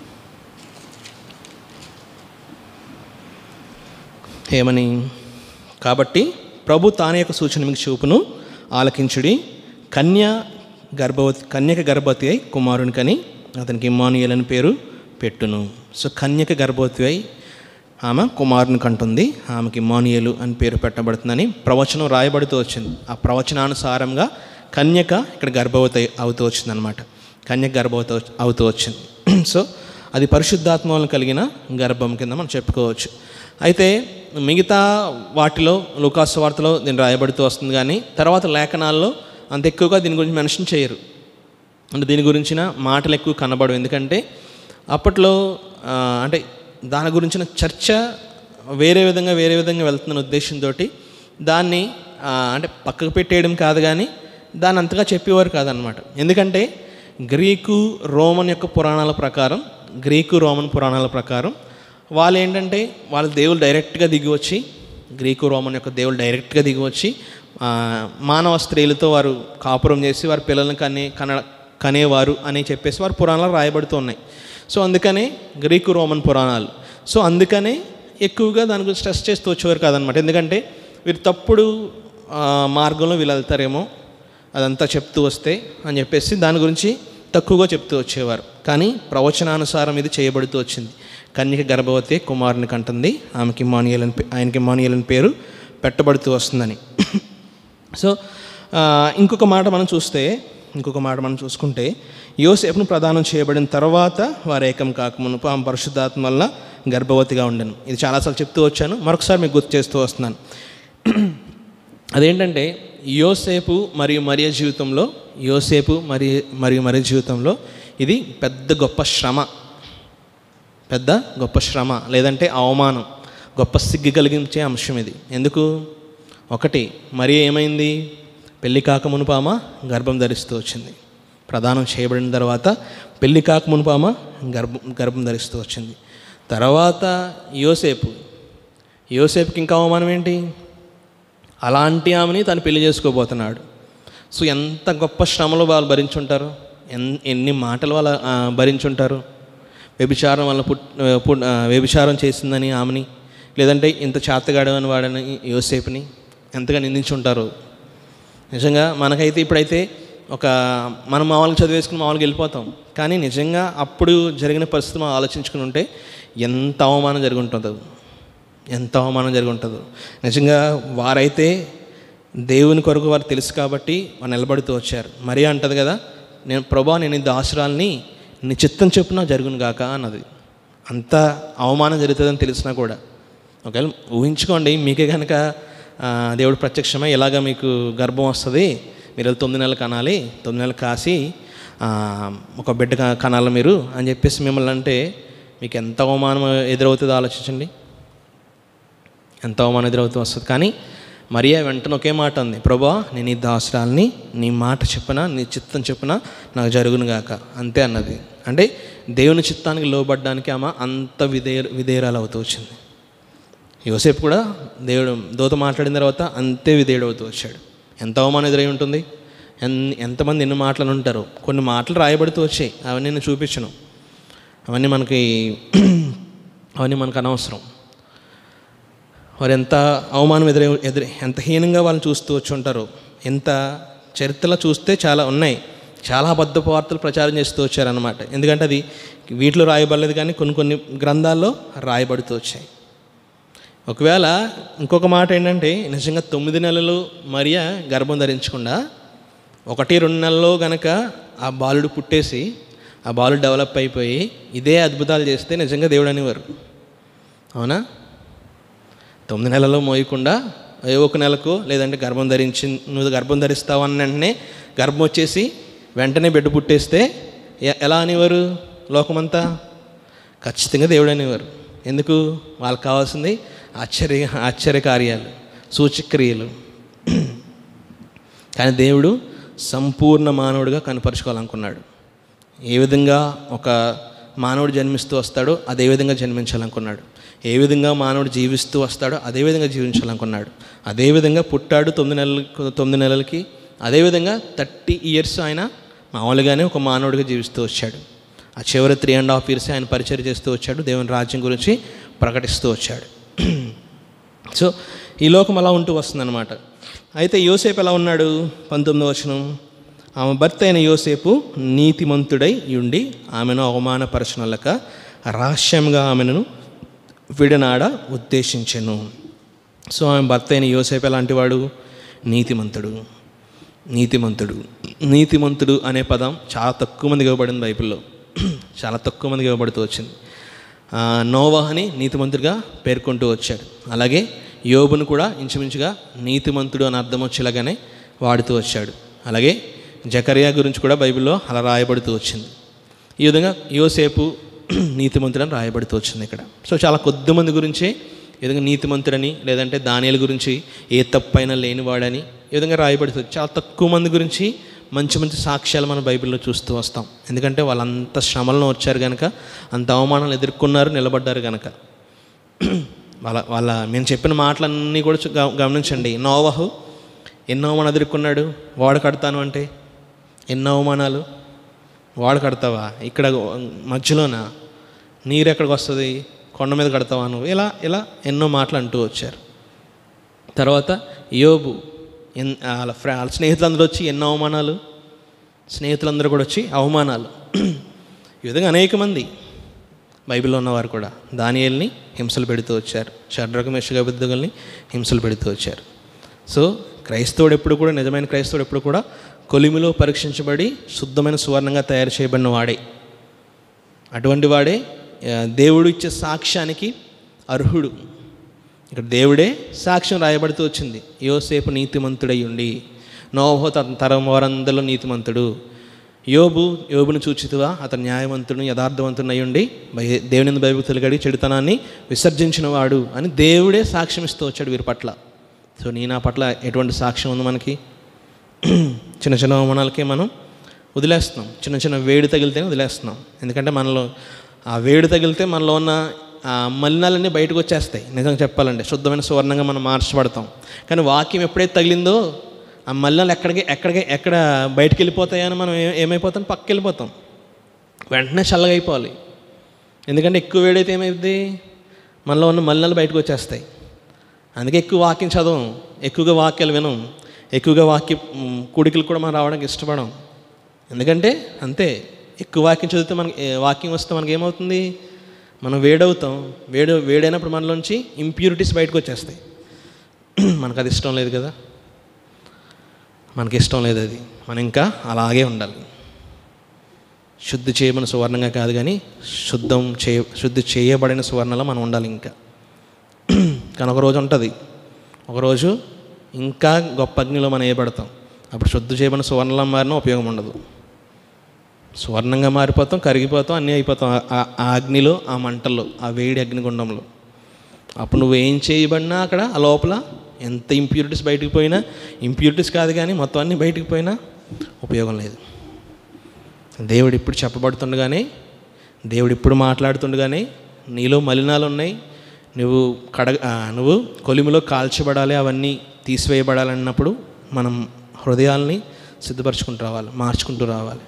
ఏమని కాబట్టి ప్రభు తానే యొక్క సూచన మీకు చూపును ఆలకించుడి కన్య గర్భవతి కన్యక గర్భవతి అయి కుమారునికని అతనికి ఇమ్మానుయేల్ అని పేరు పెట్టును సో కన్యక గర్భవతి అయి ఆమె కుమారుని కంటుంది ఆమెకి ఇమ్మానుయేలు అని పేరు పెట్టబడుతుందని ప్రవచనం రాయబడుతూ వచ్చింది ఆ ప్రవచనానుసారంగా కన్యక ఇక్కడ గర్భవతి అవుతూ వచ్చిందనమాట కన్యక గర్భవతి అవుతూ వచ్చింది సో అది పరిశుద్ధాత్మ వలన కలిగిన గర్భం కింద మనం చెప్పుకోవచ్చు అయితే మిగతా వాటిలో లూకాసు వార్తలో దీన్ని రాయబడుతూ వస్తుంది కానీ తర్వాత లేఖనాల్లో అంత ఎక్కువగా దీని గురించి మెన్షన్ చేయరు అంటే దీని గురించిన మాటలు ఎక్కువ కనబడవు ఎందుకంటే అప్పట్లో ఆ, అంటే దాని గురించిన చర్చ వేరే విధంగా వేరే విధంగా వెళ్తున్న ఉద్దేశంతో దాన్ని ఆ, అంటే పక్కకు పెట్టేయడం కాదు కానీ దాన్ని అంతగా చెప్పేవారు కాదనమాట ఎందుకంటే గ్రీకు రోమన్ యొక్క పురాణాల ప్రకారం గ్రీకు రోమన్ పురాణాల ప్రకారం వాళ్ళు ఏంటంటే వాళ్ళ దేవుళ్ళు డైరెక్ట్గా దిగి వచ్చి గ్రీకు రోమన్ యొక్క దేవుళ్ళు డైరెక్ట్గా దిగి వచ్చి ఆ, మానవ స్త్రీలతో వారు కాపురం చేసి వారి పిల్లల్ని కనే కన కనేవారు అని చెప్పేసి వారు పురాణాలు రాయబడుతూ ఉన్నాయి సో అందుకనే గ్రీకు రోమన్ పురాణాలు సో అందుకనే ఎక్కువగా దాని గురించి స్ట్రెస్ చేస్తూ వచ్చేవారు కాదనమాట ఎందుకంటే వీరు తప్పుడు ఆ, మార్గంలో వీళ్ళు వెళ్తారేమో అదంతా చెప్తూ వస్తే అని చెప్పేసి దాని గురించి తక్కువగా చెప్తూ వచ్చేవారు కానీ ప్రవచనానుసారం ఇది చేయబడుతూ వచ్చింది కన్యక గర్భవతి కుమారుని కంటుంది ఆమెకి మానియల్ అని పే- ఆయనకి మానియల్ అని పేరు పెట్టబడుతూ వస్తుందని సో ఆ, ఇంకొక మాట మనం చూస్తే ఇంకొక మాట మనం చూసుకుంటే యోసేపును ప్రదానం చేయబడిన తర్వాత వారు ఏకం కాకమునుపు ఆమె పరిశుద్ధాత్మ వల్ల గర్భవతిగా ఉండను ఇది చాలాసార్లు చెప్తూ వచ్చాను మరొకసారి మీకు గుర్తు చేస్తూ వస్తున్నాను అదేంటంటే యోసేపు మరియు మరియ జీవితంలో యోసేపు మరియు మరియు మరియ జీవితంలో ఇది పెద్ద గొప్ప శ్రమ పెద్ద గొప్ప శ్రమ లేదంటే అవమానం గొప్ప సిగ్గు కలిగించే అంశం ఇది ఎందుకు ఒకటి మరి ఏమైంది పెళ్లి కాక మునుపామ గర్భం ధరిస్తూ వచ్చింది ప్రదానం చేయబడిన తర్వాత పెళ్లి కాక మునుపామ గర్భం గర్భం ధరిస్తూ వచ్చింది తర్వాత యోసేపు యోసేపుకి ఇంకా అవమానం ఏంటి అలాంటి ఆమెని తను పెళ్లి చేసుకోబోతున్నాడు సో ఎంత గొప్ప శ్రమలు వాళ్ళు భరించుంటారు ఎన్ ఎన్ని మాటలు వాళ్ళు ఆ, భరించుంటారు వ్యభిచారం వల్ల పుట్ పుట్ ఆ, వ్యభిచారం చేసిందని ఆమెని లేదంటే ఇంత చేతగాడని వాడని యోసేపుని ఎంతగా నిందించుంటారు నిజంగా మనకైతే ఇప్పుడైతే ఒక మనం మామూలుగా చదివేసుకుని మామూలుగా వెళ్ళిపోతాం కానీ నిజంగా అప్పుడు జరిగిన పరిస్థితి మనం ఆలోచించుకుని ఉంటే ఎంత అవమానం జరిగి ఉంటుందో ఎంత అవమానం జరిగి ఉంటుందో నిజంగా వారైతే దేవుని కొరకు వారు తెలుసు కాబట్టి వారు నిలబడుతూ వచ్చారు మరీ అంటది కదా నేను ప్రభా నేను ఈ దాసురాల్ని నీ చిత్తం చెప్పున జరుగును గాక అన్నది అంత అవమానం జరుగుతుందని తెలిసినా కూడా ఒకవేళ ఊహించుకోండి మీకే కనుక ఆ, దేవుడు ప్రత్యక్షమై ఇలాగ మీకు గర్భం వస్తుంది మీరు వెళ్ళి తొమ్మిది నెలలు కనాలి తొమ్మిది నెలలు కాసి ఆ, ఒక బిడ్డ క- కనాలి మీరు అని చెప్పేసి మిమ్మల్ని అంటే మీకు ఎంత అవమానం ఎదురవుతుందో ఆలోచించండి ఎంత అవమానం ఎదురవుతూ వస్తుంది కానీ మరియా వెంటనే ఒకే మాట ఉంది ప్రభా నేను ఈ దాసరాల్ని నీ మాట చెప్పిన నీ చిత్తం చెప్పిన నాకు జరుగును గాక అంతే అన్నది అంటే దేవుని చిత్తానికి లోబడ్డానికి ఆమె అంత విధేయ విధేయరాలు అవుతూ వచ్చింది యోసేపు కూడా దేవుడు దూత మాట్లాడిన తర్వాత అంతే విధేయుడు అవుతూ వచ్చాడు ఎంత అవమానం ఎదురై ఉంటుంది ఎన్ ఎంతమంది ఎన్ని మాటలు ఉంటారో కొన్ని మాటలు రాయబడుతూ వచ్చాయి అవన్నీ నేను చూపించను అవన్నీ మనకి అవన్నీ మనకు అనవసరం వారు ఎంత అవమానం ఎదురే ఎదురే ఎంత హీనంగా వాళ్ళని చూస్తూ వచ్చి ఉంటారో ఎంత చరిత్రలో చూస్తే చాలా ఉన్నాయి చాలా అబద్ధపు వార్తలు ప్రచారం చేస్తూ వచ్చారన్నమాట ఎందుకంటే అది వీటిలో రాయబడలేదు కానీ కొన్ని కొన్ని గ్రంథాల్లో రాయబడుతూ వచ్చాయి ఒకవేళ ఇంకొక మాట ఏంటంటే నిజంగా తొమ్మిది నెలలు మరియా గర్భం ధరించకుండా ఒకటి రెండు నెలల్లో గనక ఆ బాలుడు పుట్టేసి ఆ బాలుడు డెవలప్ అయిపోయి ఇదే అద్భుతాలు చేస్తే నిజంగా దేవుడు అనేవారు అవునా తొమ్మిది నెలలు మోయకుండా ఏ ఒక నెలకు లేదంటే గర్భం ధరించి నువ్వు గర్భం ధరిస్తావు అన్న వెంటనే గర్భం వచ్చేసి వెంటనే బిడ్డ పుట్టేస్తే ఎ- ఎలా అనేవారు లోకమంతా ఖచ్చితంగా దేవుడు అనేవారు ఎందుకు వాళ్ళకి కావాల్సింది ఆశ్చర్య ఆశ్చర్యకార్యాలు సూచక్రియలు కానీ దేవుడు సంపూర్ణ మానవుడిగా కనపరుచుకోవాలనుకున్నాడు ఏ విధంగా ఒక మానవుడు జన్మిస్తూ వస్తాడో అదే విధంగా జన్మించాలనుకున్నాడు ఏ విధంగా మానవుడు జీవిస్తూ వస్తాడో అదే విధంగా జీవించాలనుకున్నాడు అదే విధంగా పుట్టాడు తొమ్మిది నెలలకి తొమ్మిది నెలలకి అదేవిధంగా థర్టీ ఇయర్స్ ఆయన మామూలుగానే ఒక మానవుడిగా జీవిస్తూ వచ్చాడు ఆ చివరి త్రీ అండ్ హాఫ్ ఇయర్స్ ఆయన పరిచయం చేస్తూ వచ్చాడు దేవుని రాజ్యం గురించి ప్రకటిస్తూ వచ్చాడు సో ఈ లోకం అలా ఉంటూ వస్తుందన్నమాట అయితే యోసేపు ఎలా ఉన్నాడు పంతొమ్మిదో వచనం ఆమె భర్త అయిన యోసేపు నీతిమంతుడై ఉండి ఆమెను అవమానపరచనలక రహస్యంగా ఆమెను విడనాడ ఉద్దేశించెను సో ఆమె భర్త అయిన యోసేపు ఎలాంటి వాడు నీతిమంతుడు నీతిమంతుడు నీతిమంతుడు అనే పదం చాలా తక్కువ మందికి ఇవ్వబడింది బైబిల్లో చాలా తక్కువ మందికి ఇవ్వబడుతూ వచ్చింది ఆ, నోవాహని నీతిమంతుడిగా పేర్కొంటూ వచ్చాడు అలాగే యోబును కూడా ఇంచుమించుగా నీతిమంతుడు అని అర్థం వచ్చేలాగానే వాడుతూ వచ్చాడు అలాగే జకరియా గురించి కూడా బైబిల్లో అలా రాయబడుతూ వచ్చింది ఈ విధంగా యోసేపు నీతిమంతుడని రాయబడుతూ వచ్చింది ఇక్కడ సో చాలా కొద్ది మంది గురించే ఈ విధంగా నీతిమంతుడని లేదంటే దానియల గురించి ఏ తప్పైనా లేనివాడని ఈ విధంగా రాయబడుతుంది చాలా తక్కువ మంది గురించి మంచి మంచి సాక్ష్యాలు మన బైబిల్లో చూస్తూ వస్తాం ఎందుకంటే వాళ్ళంత శ్రమలను వచ్చారు కనుక అంత అవమానాలు ఎదుర్కొన్నారు నిలబడ్డారు కనుక వాళ్ళ వాళ్ళ మేము చెప్పిన మాటలన్నీ కూడా చూ- గమ- గమనించండి నోవహు ఎన్నో అవమానాలు ఎదుర్కొన్నాడు వాడు కడతాను అంటే ఎన్నో అవమానాలు వాడు కడతావా ఇక్కడ మధ్యలోన నీరు ఎక్కడికి వస్తుంది కొండ మీద కడతావా నువ్వు ఇలా ఇలా ఎన్నో మాటలు అంటూ వచ్చారు తర్వాత యోబు ఎన్ వాళ్ళ ఫ్రె వాళ్ళ స్నేహితులందరూ వచ్చి ఎన్నో అవమానాలు స్నేహితులందరూ కూడా వచ్చి అవమానాలు ఈ విధంగా అనేక మంది బైబిల్లో ఉన్నవారు కూడా దానియల్ని హింసలు పెడుతూ వచ్చారు షడ్రక మెషగబుద్ధుల్ని హింసలు పెడుతూ వచ్చారు సో క్రైస్తవుడు ఎప్పుడు కూడా నిజమైన క్రైస్తవుడు ఎప్పుడు కూడా కొలిమిలో పరీక్షించబడి శుద్ధమైన సువర్ణంగా తయారు చేయబడిన వాడే అటువంటి వాడే ఆ, దేవుడు ఇచ్చే సాక్ష్యానికి అర్హుడు ఇక్కడ దేవుడే సాక్ష్యం రాయబడుతూ వచ్చింది యోసేపు నీతిమంతుడై ఉండి నోహో తన తరం వారందరిలో నీతిమంతుడు యోబు యోబును చూచితువా అతను న్యాయవంతుడు యథార్థవంతుడు అయి ఉండి భయ- దేవుని భయభక్తులు గడి చెడుతనాన్ని విసర్జించిన వాడు అని దేవుడే సాక్ష్యం ఇస్తూ వచ్చాడు వీరి పట్ల సో నీ నా పట్ల ఎటువంటి సాక్ష్యం ఉంది మనకి చిన్న చిన్న అవమానాలకే మనం వదిలేస్తున్నాం చిన్న చిన్న వేడి తగిలితేనే వదిలేస్తున్నాం ఎందుకంటే మనలో ఆ వేడి తగిలితే మనలో ఉన్న ఆ మలినాలన్నీ బయటకు వచ్చేస్తాయి నిజంగా చెప్పాలంటే శుద్ధమైన సువర్ణంగా మనం మార్చబడతాం కానీ వాక్యం ఎప్పుడైతే తగిలిందో ఆ మలినాలు ఎక్కడికి ఎక్కడికి ఎక్కడ బయటకు వెళ్ళిపోతాయని మనం ఏ- ఏమైపోతాం పక్కకి వెళ్ళిపోతాం వెంటనే చల్లగా అయిపోవాలి ఎందుకంటే ఎక్కువ వేడైతే ఏమైంది మనలో ఉన్న మలినాలు బయటకు వచ్చేస్తాయి అందుకే ఎక్కువ వాక్యం చదవం ఎక్కువగా వాక్యాలు వినం ఎక్కువగా వాక్య మ్, కూడికలు కూడా మనం రావడానికి ఇష్టపడం ఎందుకంటే అంతే ఎక్కువ వాక్యం చదివితే మనకి ఏ, వాక్యం వస్తే మనకి ఏమవుతుంది మనం వేడవుతాం వేడి వేడైనప్పుడు మనలోంచి ఇంప్యూరిటీస్ బయటకు వచ్చేస్తాయి మనకు అది ఇష్టం లేదు కదా మనకి ఇష్టం లేదు అది మనం ఇంకా అలాగే ఉండాలి శుద్ధి చేయబడిన సువర్ణంగా కాదు కానీ శుద్ధం చేయ శుద్ధి చేయబడిన సువర్ణలో మనం ఉండాలి ఇంకా కానీ ఒక రోజు ఉంటుంది ఒకరోజు ఇంకా గొప్ప అగ్నిలో మనం ఏపడతాం అప్పుడు శుద్ధి చేయబడిన సువర్ణంలో మారినా ఉపయోగం ఉండదు సువర్ణంగా మారిపోతాం కరిగిపోతాం అన్నీ అయిపోతాం ఆ- ఆ- ఆ అగ్నిలో ఆ మంటల్లో ఆ వేడి అగ్నిగుండంలో అప్పుడు నువ్వు ఏం చేయబడినా అక్కడ ఆ లోపల ఎంత ఇంప్యూరిటీస్ బయటకు పోయినా ఇంప్యూరిటీస్ కాదు కానీ మొత్తం అన్నీ బయటకు పోయినా ఉపయోగం లేదు దేవుడు ఇప్పుడు చెప్పబడుతుండగానే దేవుడు ఇప్పుడు మాట్లాడుతుండగానే నీలో మలినాలు ఉన్నాయి నువ్వు కడ ఆ, నువ్వు కొలిమిలో కాల్చబడాలి అవన్నీ తీసివేయబడాలన్నప్పుడు మనం హృదయాల్ని సిద్ధపరచుకుంటూ రావాలి మార్చుకుంటూ రావాలి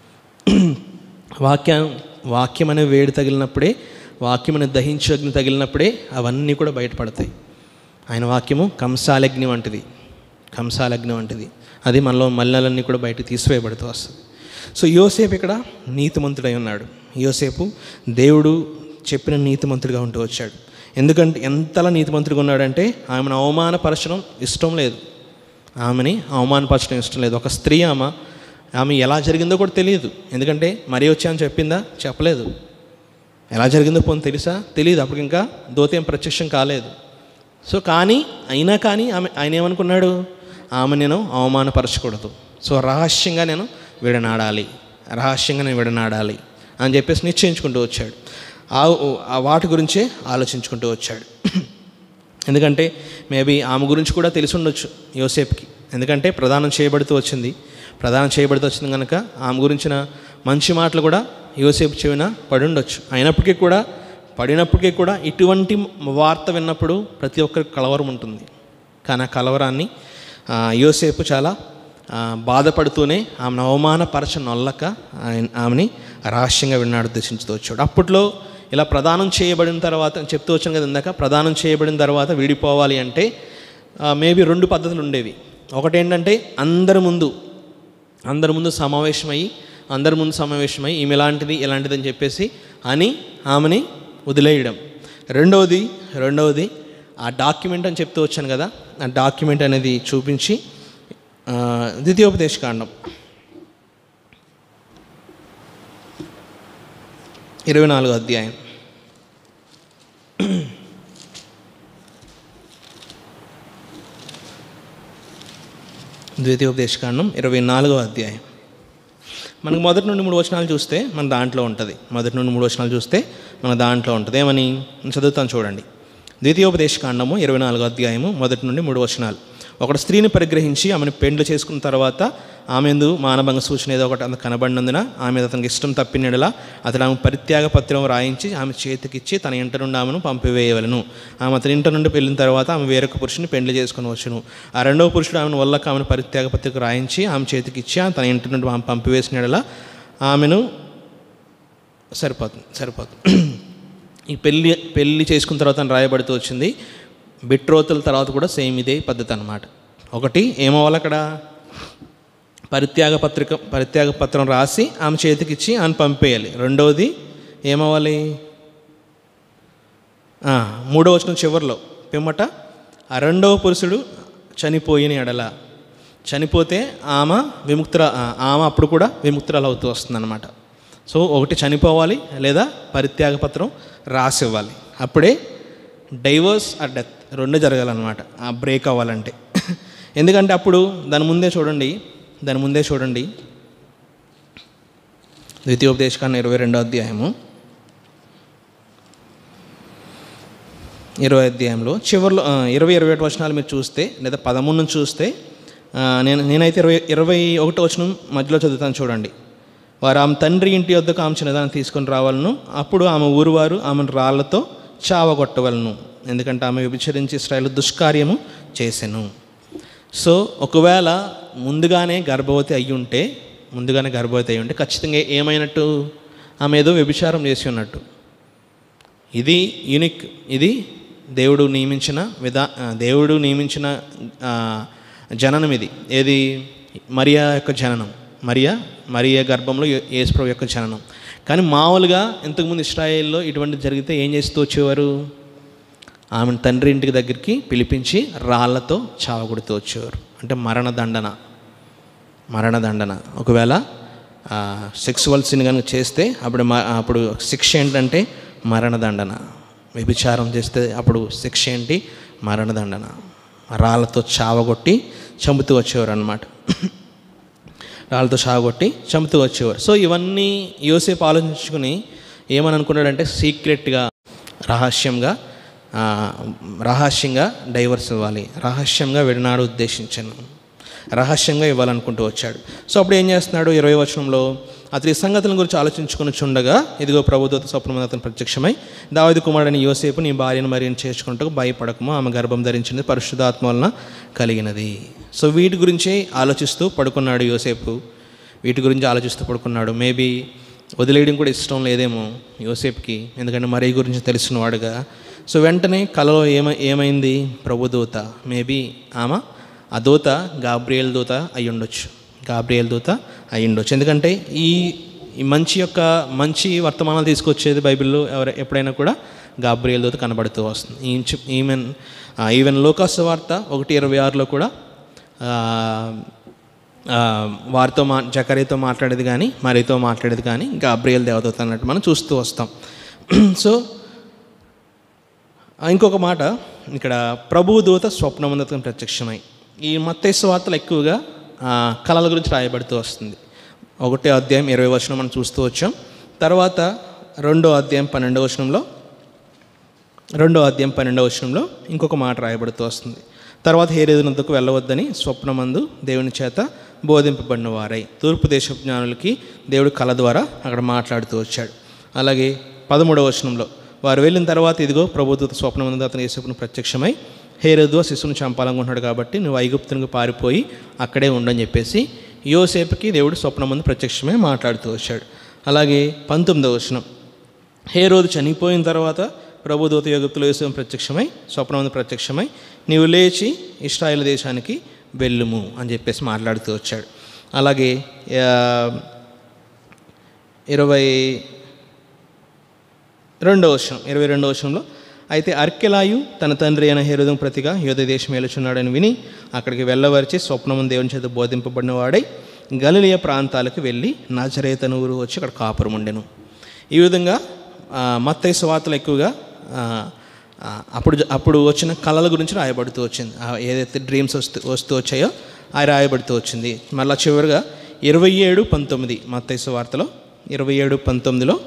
వాక్యం వాక్యం అనే వేడి తగిలినప్పుడే వాక్యం అనే దహించు అగ్ని తగిలినప్పుడే అవన్నీ కూడా బయటపడతాయి ఆయన వాక్యము కంసాలగ్ని వంటిది కంసాలగ్ని వంటిది అది మనలో మల్లలన్నీ కూడా బయట తీసివేయబడుతూ వస్తుంది సో యోసేపు ఇక్కడ నీతిమంతుడై ఉన్నాడు యోసేపు దేవుడు చెప్పిన నీతిమంతుడిగా ఉంటూ వచ్చాడు ఎందుకంటే ఎంతలా నీతిమంతుడిగా ఉన్నాడంటే ఆమెను అవమానపరచడం ఇష్టం లేదు ఆమెని అవమానపరచడం ఇష్టం లేదు ఒక స్త్రీ ఆమె ఆమె ఎలా జరిగిందో కూడా తెలియదు ఎందుకంటే మరీ వచ్చా అని చెప్పిందా చెప్పలేదు ఎలా జరిగిందో పోనీ తెలుసా తెలియదు అప్పుడు ఇంకా దోతేం ప్రత్యక్షం కాలేదు సో కానీ అయినా కానీ ఆమె ఆయన ఏమనుకున్నాడు ఆమె నేను అవమానపరచకూడదు సో రహస్యంగా నేను విడనాడాలి రహస్యంగా నేను విడనాడాలి అని చెప్పేసి నిశ్చయించుకుంటూ వచ్చాడు ఆ ఆ వాటి గురించే ఆలోచించుకుంటూ వచ్చాడు ఎందుకంటే మేబీ ఆమె గురించి కూడా తెలిసి ఉండొచ్చు యోసేపుకి ఎందుకంటే ప్రదానం చేయబడుతూ వచ్చింది ప్రదానం చేయబడుతూ వచ్చింది కనుక ఆమె గురించిన మంచి మాటలు కూడా యోసేపు చెవిన పడి ఉండొచ్చు అయినప్పటికీ కూడా పడినప్పటికీ కూడా ఇటువంటి వార్త విన్నప్పుడు ప్రతి ఒక్కరికి కలవరం ఉంటుంది కానీ ఆ కలవరాన్ని ఆ, యోసేపు చాలా ఆ, బాధపడుతూనే ఆమెను అవమానపరచనొల్లక ఆయన ఆమెని రహస్యంగా విన్నాడు దర్శించుతూ వచ్చాడు అప్పట్లో ఇలా ప్రదానం చేయబడిన తర్వాత చెప్తూ వచ్చాను కదా ఇందాక ప్రదానం చేయబడిన తర్వాత విడిపోవాలి అంటే మేబీ రెండు పద్ధతులు ఉండేవి ఒకటేంటంటే అందరి ముందు అందరి ముందు సమావేశమయ్యి అందరి ముందు సమావేశమై ఈమె ఎలాంటిది ఎలాంటిది అని చెప్పేసి అని ఆమెని వదిలేయడం రెండవది రెండవది ఆ డాక్యుమెంట్ అని చెప్తూ వచ్చాను కదా ఆ డాక్యుమెంట్ అనేది చూపించి ఆ, ద్వితీయోపదేశ కాండం ఇరవై నాలుగో అధ్యాయం ద్వితీయోపదేశకాండం ఇరవై నాలుగో అధ్యాయం మనకు మొదటి నుండి మూడు వచనాలు చూస్తే మన దాంట్లో ఉంటుంది మొదటి నుండి మూడు వచనాలు చూస్తే మన దాంట్లో ఉంటుంది ఏమని నేను చదువుతాను చూడండి ద్వితీయోపదేశకాండము ఇరవై నాలుగో అధ్యాయము మొదటి నుండి మూడు వచనాలు ఒకడు స్త్రీని పరిగ్రహించి ఆమెను పెండ్లు చేసుకున్న తర్వాత ఆమె ఎందు మానభంగ సూచన ఏదో ఒకటి అంత కనబడినందున ఆమె అతనికి ఇష్టం తప్పినడలా అతడు ఆమె పరిత్యాగ పత్రం రాయించి ఆమె చేతికిచ్చి తన ఇంట నుండి ఆమెను పంపివేయవలను ఆమె అతని ఇంట నుండి వెళ్ళిన తర్వాత ఆమె వేరొక పురుషుని పెండ్లి చేసుకుని వచ్చును ఆ రెండవ పురుషుడు ఆమెను వల్లక ఆమెను పరిత్యాగ పత్రిక రాయించి ఆమె చేతికిచ్చి ఆ తన ఇంటి నుండి ఆమె పంపివేసినడలా ఆమెను సరిపోతుంది సరిపోతుంది ఈ పెళ్ళి పెళ్ళి చేసుకున్న తర్వాత అని రాయబడుతూ వచ్చింది బిట్రోతుల తర్వాత కూడా సేమ్ ఇదే పద్ధతి అనమాట ఒకటి ఏమవ్వాలి అక్కడ పరిత్యాగ పత్రిక పరిత్యాగ పత్రం రాసి ఆమె చేతికిచ్చి ఆమెను పంపేయాలి రెండవది ఏమవ్వాలి ఆ, మూడో వచ్చిన చివరిలో పిమ్మట ఆ రెండవ పురుషుడు చనిపోయిన ఎడల చనిపోతే ఆమె విముక్తుర ఆ, ఆమె అప్పుడు కూడా విముక్తురాలు అవుతూ వస్తుందన్నమాట సో ఒకటి చనిపోవాలి లేదా పరిత్యాగ పత్రం రాసి ఇవ్వాలి అప్పుడే డైవర్స్ ఆ డెత్ రెండు జరగాలన్నమాట ఆ బ్రేక్ అవ్వాలంటే ఎందుకంటే అప్పుడు దాని ముందే చూడండి దాని ముందే చూడండి ద్వితీయోపదేశకాన్ని ఇరవై రెండో అధ్యాయము ఇరవై అధ్యాయంలో చివరిలో ఆ, ఇరవై ఇరవై ఒకటి వచనాలు మీరు చూస్తే లేదా పదమూడు నుంచి చూస్తే ఆ, నేను నేనైతే ఇరవై ఇరవై ఒకటి వచనం మధ్యలో చదువుతాను చూడండి వారు ఆమె తండ్రి ఇంటి వద్దకు ఆమె చిన్నదాన్ని తీసుకొని రావాలను అప్పుడు ఆమె ఊరువారు ఆమెను రాళ్లతో చావగొట్టవలను ఎందుకంటే ఆమె విభచరించి ఇస్రాయల్ దుష్కార్యము చేసెను సో ఒకవేళ ముందుగానే గర్భవతి అయి ఉంటే ముందుగానే గర్భవతి అయి ఉంటే ఖచ్చితంగా ఏమైనట్టు ఆమె ఏదో వ్యభిచారం చేసి ఉన్నట్టు ఇది యూనిక్ ఇది దేవుడు నియమించిన విధా ఆ, దేవుడు నియమించిన ఆ, జననం ఇది ఏది మరియా యొక్క జననం మరియా మరియా గర్భంలో యే- యేసుప్రభు యొక్క జననం కానీ మామూలుగా ఇంతకుముందు ఇస్రాయేల్లో ఇటువంటి జరిగితే ఏం చేస్తూ వచ్చేవారు ఆమెను తండ్రి ఇంటికి దగ్గరికి పిలిపించి రాళ్లతో చావగొడుతూ వచ్చేవారు అంటే మరణ దండన మరణ దండన ఒకవేళ సెక్సువల్ సిన్ కనుక చేస్తే అప్పుడు మ- అప్పుడు శిక్ష ఏంటంటే మరణదండన వ్యభిచారం చేస్తే అప్పుడు శిక్ష ఏంటి మరణదండన రాళ్ళతో చావగొట్టి చంపుతూ వచ్చేవారు అనమాట రాళ్ళతో చావగొట్టి చంపుతూ వచ్చేవారు సో ఇవన్నీ యోసేపు ఆలోచించుకుని ఏమని అనుకున్నాడంటే సీక్రెట్గా రహస్యంగా ఆ, రహస్యంగా డైవర్స్ ఇవ్వాలి రహస్యంగా విడనాడు ఉద్దేశించాను రహస్యంగా ఇవ్వాలనుకుంటూ వచ్చాడు సో అప్పుడు ఏం చేస్తున్నాడు ఇరవై వచనంలో అతని ఈ సంగతుల గురించి ఆలోచించుకుని చుండగా ఇదిగో ప్రభుత్వ స్వప్నం అతను ప్రత్యక్షమై దావది కుమారుడని యోసేపు నీ భార్యను మరియను చేర్చుకుంటూ భయపడకము ఆమె గర్భం ధరించినది పరిశుద్ధాత్మ వలన కలిగినది సో వీటి గురించే ఆలోచిస్తూ పడుకున్నాడు యోసేపు వీటి గురించి ఆలోచిస్తూ పడుకున్నాడు మేబీ వదిలేయడం కూడా ఇష్టం లేదేమో యోసేపుకి ఎందుకంటే మరీ గురించి తెలిసిన వాడుగా సో వెంటనే కలలో ఏమ ఏమైంది ప్రభుదూత మేబీ ఆమె ఆ దూత గాబ్రియల్ దూత అయి ఉండొచ్చు గాబ్రియల్ దూత అయి ఉండొచ్చు ఎందుకంటే ఈ ఈ మంచి యొక్క మంచి వర్తమానాలు తీసుకొచ్చేది బైబిల్లో ఎవరు ఎప్పుడైనా కూడా గాబ్రియల్ దూత కనబడుతూ వస్తుంది ఈ- ఈవెన్ ఈవెన్ లోకాసు వార్త ఒకటి ఇరవై ఆరులో కూడా ఆ, ఆ, వారితో మా జకరీతో మాట్లాడేది కానీ మరీతో మాట్లాడేది కానీ గాబ్రియల్ దేవదూత అన్నట్టు మనం చూస్తూ వస్తాం సో ఆ, ఇంకొక మాట ఇక్కడ ప్రభు దూత స్వప్నమందతం ప్రత్యక్షమై ఈ మత్తైసు వార్తలు ఎక్కువగా ఆ, కళల గురించి రాయబడుతూ వస్తుంది ఒకటే అధ్యాయం ఇరవై వచనం మనం చూస్తూ వచ్చాం తర్వాత రెండో అధ్యాయం పన్నెండో వచనంలో రెండో అధ్యాయం పన్నెండో వచనంలో ఇంకొక మాట రాయబడుతూ వస్తుంది తర్వాత హేరేదునందుకు వెళ్ళవద్దని స్వప్నమందు దేవుని చేత బోధింపబడిన వారై తూర్పు దేశ జ్ఞానులకి దేవుడు కళ ద్వారా అక్కడ మాట్లాడుతూ వచ్చాడు అలాగే పదమూడవ వచనంలో వారు వెళ్ళిన తర్వాత ఇదిగో ప్రభుత్వ స్వప్నమందు అతను యేసుకుని ప్రత్యక్షమై హేరదు ఆ శిశువును చంపాలనుకుంటున్నాడు కాబట్టి నువ్వు ఐగుప్తునికి పారిపోయి అక్కడే ఉండని చెప్పేసి యోసేపుకి దేవుడు స్వప్నమందు ప్రత్యక్షమై మాట్లాడుతూ వచ్చాడు అలాగే పంతొమ్మిదవ వచనం హేరోదు చనిపోయిన తర్వాత ప్రభు దూత యోగతులు వేసిన ప్రత్యక్షమై స్వప్నమందు ప్రత్యక్షమై నీవు లేచి ఇస్రాయేల్ దేశానికి వెళ్ళుము అని చెప్పేసి మాట్లాడుతూ వచ్చాడు అలాగే ఆ, ఇరవై రెండవ వర్షం ఇరవై రెండవ వర్షంలో అయితే అర్కెలాయు తన తండ్రి అయిన హెరుదం ప్రతిగా యోధ దేశం ఏలుచున్నాడని విని అక్కడికి వెళ్ళవరిచి స్వప్నము దేవుని చేత బోధింపబడిన వాడై గలిలియ ప్రాంతాలకు వెళ్ళి నాజరేతను ఊరు వచ్చి అక్కడ కాపురం ఉండెను ఈ విధంగా ఆ, మత్తయి సువార్తలు ఎక్కువగా ఆ, ఆ, అప్పుడు అప్పుడు వచ్చిన కళల గురించి రాయబడుతూ వచ్చింది ఆ, ఏదైతే డ్రీమ్స్ వస్తూ వస్తూ వచ్చాయో అవి రాయబడుతూ వచ్చింది మళ్ళీ చివరిగా ఇరవై ఏడు పంతొమ్మిది మత్తయి సువార్తలో ఇరవై ఏడు పంతొమ్మిదిలో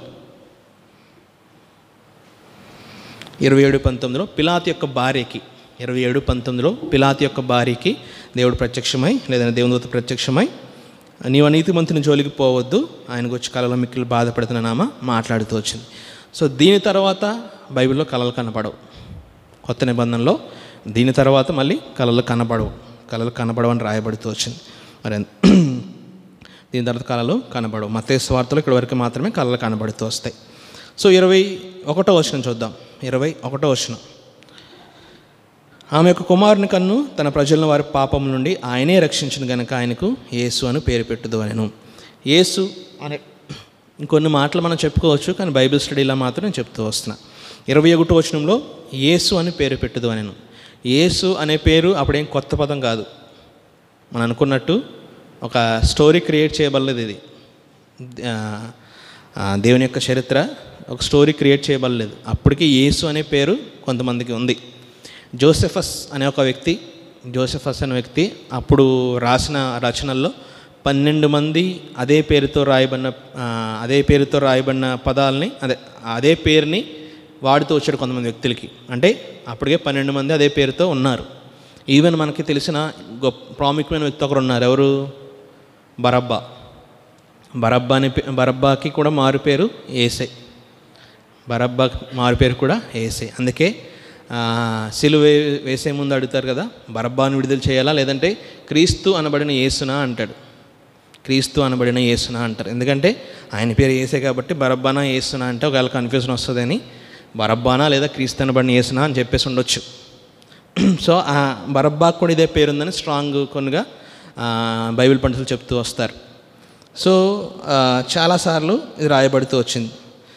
ఇరవై ఏడు పంతొమ్మిదిలో పిలాత్ యొక్క భార్యకి ఇరవై ఏడు పంతొమ్మిదిలో పిలాత్ యొక్క భార్యకి దేవుడు ప్రత్యక్షమై లేదంటే దేవుని దూత ప్రత్యక్షమై నీవు అనీతిమంతుని జోలికి పోవద్దు ఆయనకు వచ్చి కళలో మిక్కిలు బాధపడుతున్నానామా మాట్లాడుతూ వచ్చింది సో దీని తర్వాత బైబిల్లో కళలు కనపడవు కొత్త నిబంధనలో దీని తర్వాత మళ్ళీ కళలు కనపడవు కళలు కనపడవని రాయబడుతూ వచ్చింది మరి ఎన్- దీని తర్వాత కళలు కనబడవు మత స్వార్థలు ఇక్కడ వరకు మాత్రమే కళలు కనబడుతూ వస్తాయి సో ఇరవై ఒకటో వచనం చూద్దాం ఇరవై ఒకటో వచనం ఆమె యొక్క కుమారుని కన్ను తన ప్రజలను వారి పాపం నుండి ఆయనే రక్షించిన గనక ఆయనకు యేసు అని పేరు పెట్టుదు అనెను యేసు అనే ఇంకొన్ని మాటలు మనం చెప్పుకోవచ్చు కానీ బైబిల్ స్టడీలా మాత్రం నేను చెప్తూ వస్తున్నా ఇరవై ఒకటో వచనంలో యేసు అని పేరు పెట్టుదు అనెను యేసు అనే పేరు అప్పుడేం కొత్త పదం కాదు మనం అనుకున్నట్టు ఒక స్టోరీ క్రియేట్ చేయబడలేదు ఇది ఆ, ఆ, దేవుని యొక్క చరిత్ర ఒక స్టోరీ క్రియేట్ చేయబడలేదు అప్పటికి యేసు అనే పేరు కొంతమందికి ఉంది జోసెఫస్ అనే ఒక వ్యక్తి జోసెఫస్ అనే వ్యక్తి అప్పుడు రాసిన రచనల్లో పన్నెండు మంది అదే పేరుతో రాయబడిన ఆ, అదే పేరుతో రాయబడిన పదాలని అదే అదే పేరుని వాడుతూ వచ్చాడు కొంతమంది వ్యక్తులకి అంటే అప్పటికే పన్నెండు మంది అదే పేరుతో ఉన్నారు ఈవెన్ మనకి తెలిసిన గొప్ప ప్రాముఖ్యమైన వ్యక్తి ఒకరు ఉన్నారు ఎవరు బరబ్బా బరబ్బా అని పే- బరబ్బాకి కూడా మారు పేరు ఏసై బరబ్బా మారు పేరు కూడా ఏసై అందుకే ఆ, సిలువ వే- వేసే ముందు అడుగుతారు కదా బరబ్బాను విడుదల చేయాలా లేదంటే క్రీస్తు అనబడిన యేసునా అంటాడు క్రీస్తు అనబడిన యేసునా అంటారు ఎందుకంటే ఆయన పేరు ఏసే కాబట్టి బరబ్బానా యేసునా అంటే ఒకవేళ కన్ఫ్యూజన్ వస్తుందని బరబ్బానా లేదా క్రీస్తు అనబడిన యేసునా అని చెప్పేసి ఉండొచ్చు సో ఆ బరబ్బాకు కూడా ఇదే పేరుందని స్ట్రాంగ్ కొన్నిగా ఆ, బైబిల్ పండితులు చెప్తూ వస్తారు సో ఆ, చాలాసార్లు ఇది రాయబడుతూ వచ్చింది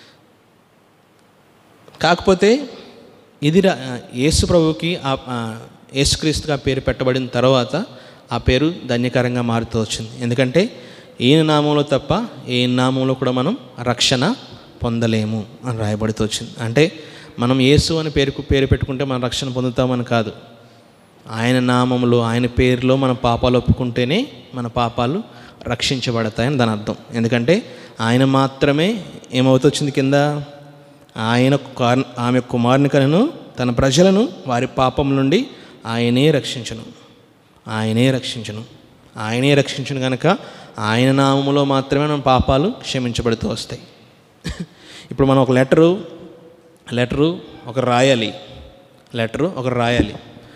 కాకపోతే ఇది రా- యేసు ప్రభువుకి ఆ ఆ, యేసుక్రీస్తుగా పేరు పెట్టబడిన తర్వాత ఆ పేరు ధన్యకరంగా మారుతూ వచ్చింది ఎందుకంటే ఈయన నామంలో తప్ప ఏ నామంలో కూడా మనం రక్షణ పొందలేము అని రాయబడుతూ వచ్చింది అంటే మనం యేసు అని పేరుకు పేరు పెట్టుకుంటే మనం రక్షణ పొందుతామని కాదు ఆయన నామంలో ఆయన పేరులో మన పాపాలు ఒప్పుకుంటేనే మన పాపాలు రక్షించబడతాయని దాని అర్థం ఎందుకంటే ఆయన మాత్రమే ఏమవుతొచ్చింది కింద ఆయన కుమార్- ఆమె కుమారుని కలను తన ప్రజలను వారి పాపం నుండి ఆయనే రక్షించను ఆయనే రక్షించను ఆయనే రక్షించను కనుక ఆయన నామములో మాత్రమే మన పాపాలు క్షమించబడుతూ వస్తాయి ఇప్పుడు మనం ఒక లెటరు లెటరు ఒక రాయాలి లెటరు ఒక రాయాలి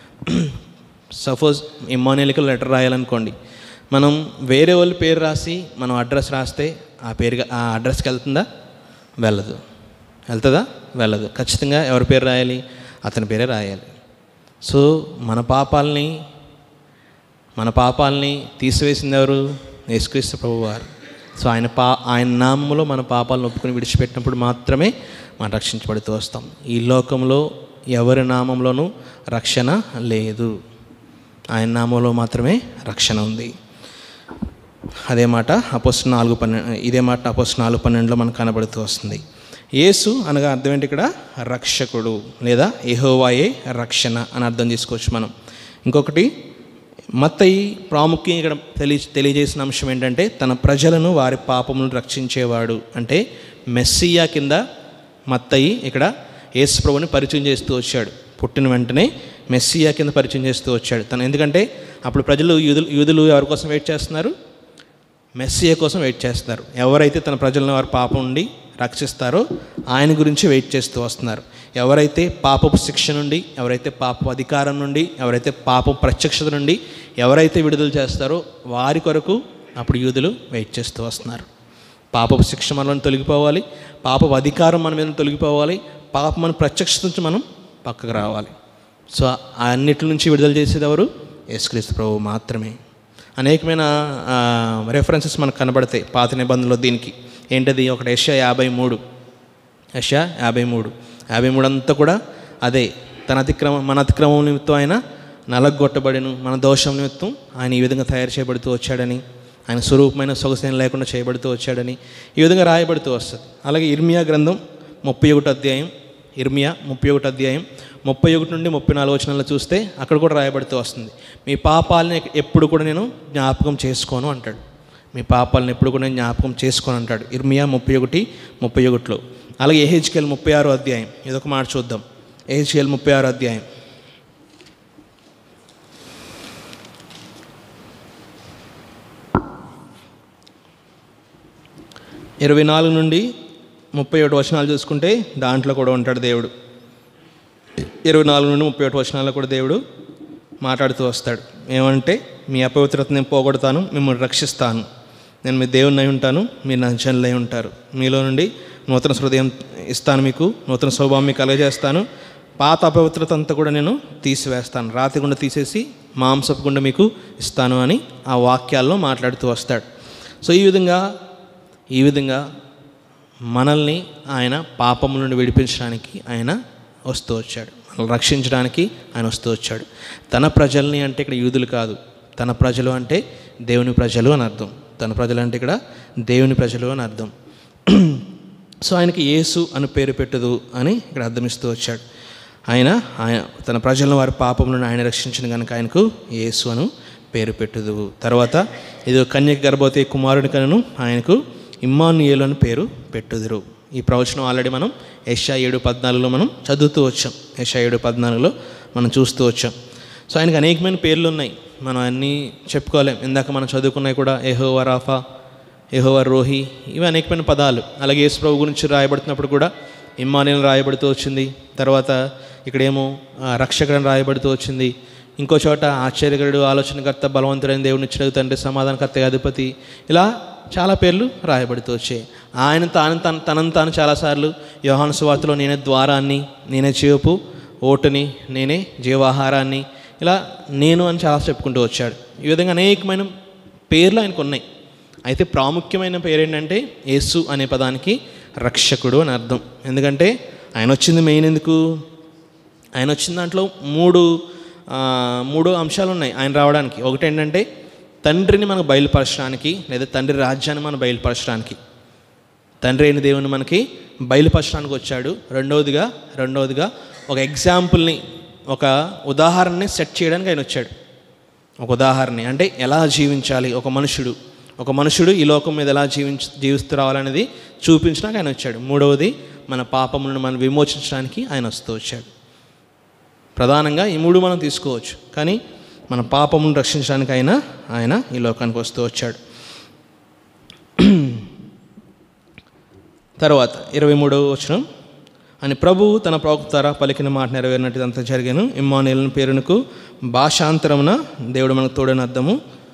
సపోజ్ ఇమ్మానుయల్కి లెటర్ రాయాలనుకోండి మనం వేరే వాళ్ళ పేరు రాసి మనం అడ్రస్ రాస్తే ఆ పేరు ఆ అడ్రస్కి వెళ్తుందా వెళ్ళదు వెళ్తుందా వెళ్ళదు ఖచ్చితంగా ఎవరి పేరు రాయాలి అతని పేరే రాయాలి సో మన పాపాలని మన పాపాలని తీసివేసింది ఎవరు యేసుక్రీస్తు ప్రభు వారు సో ఆయన పా ఆయన నామంలో మన పాపాలను ఒప్పుకొని విడిచిపెట్టినప్పుడు మాత్రమే మనం రక్షించబడుతూ వస్తాం ఈ లోకంలో ఎవరి నామంలోనూ రక్షణ లేదు ఆయన నామంలో మాత్రమే రక్షణ ఉంది అదే మాట అపోస్ నాలుగు పన్నెండు ఇదే మాట అపోస్ నాలుగు పన్నెండులో మనకు కనబడుతూ వస్తుంది యేసు అనగా అర్థం ఏంటి ఇక్కడ రక్షకుడు లేదా ఎహోవాయే రక్షణ అని అర్థం చేసుకోవచ్చు మనం ఇంకొకటి మత్తయి ప్రాముఖ్యం ఇక్కడ తెలియ తెలియజేసిన అంశం ఏంటంటే తన ప్రజలను వారి పాపములను రక్షించేవాడు అంటే మెస్సియా కింద మత్తయి ఇక్కడ యేసు ప్రభుని పరిచయం చేస్తూ వచ్చాడు పుట్టిన వెంటనే మెస్సియా కింద పరిచయం చేస్తూ వచ్చాడు తను ఎందుకంటే అప్పుడు ప్రజలు యూదులు యూదులు ఎవరి కోసం వెయిట్ చేస్తున్నారు మెస్సియ కోసం వెయిట్ చేస్తున్నారు ఎవరైతే తన ప్రజలను వారి పాపం నుండి రక్షిస్తారో ఆయన గురించి వెయిట్ చేస్తూ వస్తున్నారు ఎవరైతే పాపపు శిక్ష నుండి ఎవరైతే పాపపు అధికారం నుండి ఎవరైతే పాప ప్రత్యక్షత నుండి ఎవరైతే విడుదల చేస్తారో వారి కొరకు అప్పుడు యూదులు వెయిట్ చేస్తూ వస్తున్నారు పాపపు శిక్ష మనల్ని తొలగిపోవాలి పాపపు అధికారం మన మీద తొలగిపోవాలి పాపమని ప్రత్యక్షత నుంచి మనం పక్కకు రావాలి సో ఆ అన్నిటి నుంచి విడుదల చేసేది ఎవరు యేసుక్రీస్తు ప్రభు మాత్రమే అనేకమైన రెఫరెన్సెస్ మనకు కనబడతాయి పాత నిబంధనలో దీనికి ఏంటది ఒకటి ఏషియా యాభై మూడు యశా యాభై మూడు యాభై మూడు అంతా కూడా అదే తన అతిక్రమం మన అతిక్రమం నిమిత్తం ఆయన నలగొట్టబడిను మన దోషం నిమిత్తం ఆయన ఈ విధంగా తయారు చేయబడుతూ వచ్చాడని ఆయన స్వరూపమైన సొగసేన లేకుండా చేయబడుతూ వచ్చాడని ఈ విధంగా రాయబడుతూ వస్తుంది అలాగే ఇర్మియా గ్రంథం ముప్పై ఒకటి అధ్యాయం ఇర్మియా ముప్పై ఒకటి అధ్యాయం ముప్పై ఒకటి నుండి ముప్పై నాలుగు వచనాల్లో చూస్తే అక్కడ కూడా రాయబడుతూ వస్తుంది మీ పాపాలని ఎప్పుడు కూడా నేను జ్ఞాపకం చేసుకోను అంటాడు మీ పాపాలను ఎప్పుడు కూడా నేను జ్ఞాపకం చేసుకొని అంటాడు ఇర్మియా ముప్పై ఒకటి ముప్పై ఒకటిలో అలాగే ఏహెచ్కేఎల్ ముప్పై ఆరో అధ్యాయం ఇదొక మాట చూద్దాం ఏహెచ్కేఎల్ ముప్పై ఆరో అధ్యాయం ఇరవై నాలుగు నుండి ముప్పై ఒకటి వచనాలు చూసుకుంటే దాంట్లో కూడా ఉంటాడు దేవుడు ఇరవై నాలుగు నుండి ముప్పై ఒకటి వచనాల్లో కూడా దేవుడు మాట్లాడుతూ వస్తాడు ఏమంటే మీ అపవిత్రత నేను పోగొడతాను మిమ్మల్ని రక్షిస్తాను నేను మీ దేవుని అయి ఉంటాను మీరు నా జనులై ఉంటారు మీలో నుండి నూతన హృదయం ఇస్తాను మీకు నూతన స్వభావం మీకు కలగజేస్తాను పాత అపవిత్రత అంతా కూడా నేను తీసివేస్తాను రాతి గుండా తీసేసి మాంసపు గుండా మీకు ఇస్తాను అని ఆ వాక్యాల్లో మాట్లాడుతూ వస్తాడు సో ఈ విధంగా ఈ విధంగా మనల్ని ఆయన పాపము నుండి విడిపించడానికి ఆయన వస్తూ వచ్చాడు మనల్ని రక్షించడానికి ఆయన వస్తూ వచ్చాడు తన ప్రజల్ని అంటే ఇక్కడ యూదులు కాదు తన ప్రజలు అంటే దేవుని ప్రజలు అని అర్థం తన ప్రజలు అంటే ఇక్కడ దేవుని ప్రజలు అని అర్థం సో ఆయనకి యేసు అని పేరు పెట్టదు అని ఇక్కడ అర్థమిస్తూ వచ్చాడు ఆయన ఆయన తన ప్రజలను వారి పాపములను ఆయన రక్షించిన కనుక ఆయనకు యేసు అను పేరు పెట్టుదు తర్వాత ఇది కన్యక గర్భవతి కుమారుని కనును ఆయనకు ఇమ్మానుయేలు అని పేరు పెట్టుదురు ఈ ప్రవచనం ఆల్రెడీ మనం యశా ఏడు పద్నాలుగులో మనం చదువుతూ వచ్చాం యశా ఏడు పద్నాలుగులో మనం చూస్తూ వచ్చాం సో ఆయనకు అనేకమైన పేర్లు ఉన్నాయి మనం అన్నీ చెప్పుకోలేం ఇందాక మనం చదువుకున్నాయి కూడా ఎహోవా రాఫా ఎహోవా రోహి ఇవి అనేకమైన పదాలు అలాగే యేసు ప్రభు గురించి రాయబడుతున్నప్పుడు కూడా ఇమ్మానియల్ రాయబడుతూ వచ్చింది తర్వాత ఇక్కడేమో ఆ, రక్షకుడని రాయబడుతూ వచ్చింది ఇంకో చోట ఆశ్చర్యకరుడు ఆలోచనకర్త బలవంతుడైన దేవుని ఇచ్చిన తండ్రి సమాధానకర్త అధిపతి ఇలా చాలా పేర్లు రాయబడుతూ వచ్చాయి ఆయన తాను తన తనను తాను చాలాసార్లు యోహాను సువార్తలో నేనే ద్వారాన్ని నేనే చేపు ఓటుని నేనే జీవాహారాన్ని ఇలా నేను అని చాలా చెప్పుకుంటూ వచ్చాడు ఈ విధంగా అనేకమైన పేర్లు ఆయనకు ఉన్నాయి అయితే ప్రాముఖ్యమైన పేరు ఏంటంటే యేసు అనే పదానికి రక్షకుడు అని అర్థం ఎందుకంటే ఆయన వచ్చింది మెయిన్ ఎందుకు ఆయన వచ్చిన దాంట్లో మూడు ఆ, మూడు అంశాలు ఉన్నాయి ఆయన రావడానికి ఒకటి ఏంటంటే తండ్రిని మనకు బయలుపరచడానికి లేదా తండ్రి రాజ్యాన్ని మనం బయలుపరచడానికి తండ్రి అయిన దేవుని మనకి బయలుపరచడానికి వచ్చాడు రెండవదిగా రెండవదిగా ఒక ఎగ్జాంపుల్ని ఒక ఉదాహరణని సెట్ చేయడానికి ఆయన వచ్చాడు ఒక ఉదాహరణ అంటే ఎలా జీవించాలి ఒక మనుషుడు ఒక మనుషుడు ఈ లోకం మీద ఎలా జీవించ జీవిస్తూ రావాలనేది చూపించడానికి ఆయన వచ్చాడు మూడవది మన పాపములను మనం విమోచించడానికి ఆయన వస్తూ వచ్చాడు ప్రధానంగా ఈ మూడు మనం తీసుకోవచ్చు కానీ మన పాపమును రక్షించడానికి ఆయన ఆయన ఈ లోకానికి వస్తూ వచ్చాడు తర్వాత ఇరవై మూడవ వచనం అని ప్రభువు తన ప్రవక్త ద్వారా పలికిన మాట నెరవేరినట్టు అంతా జరిగాను ఇమ్మానుయలను పేరునకు భాషాంతరమున దేవుడు మనకు తోడని అర్థము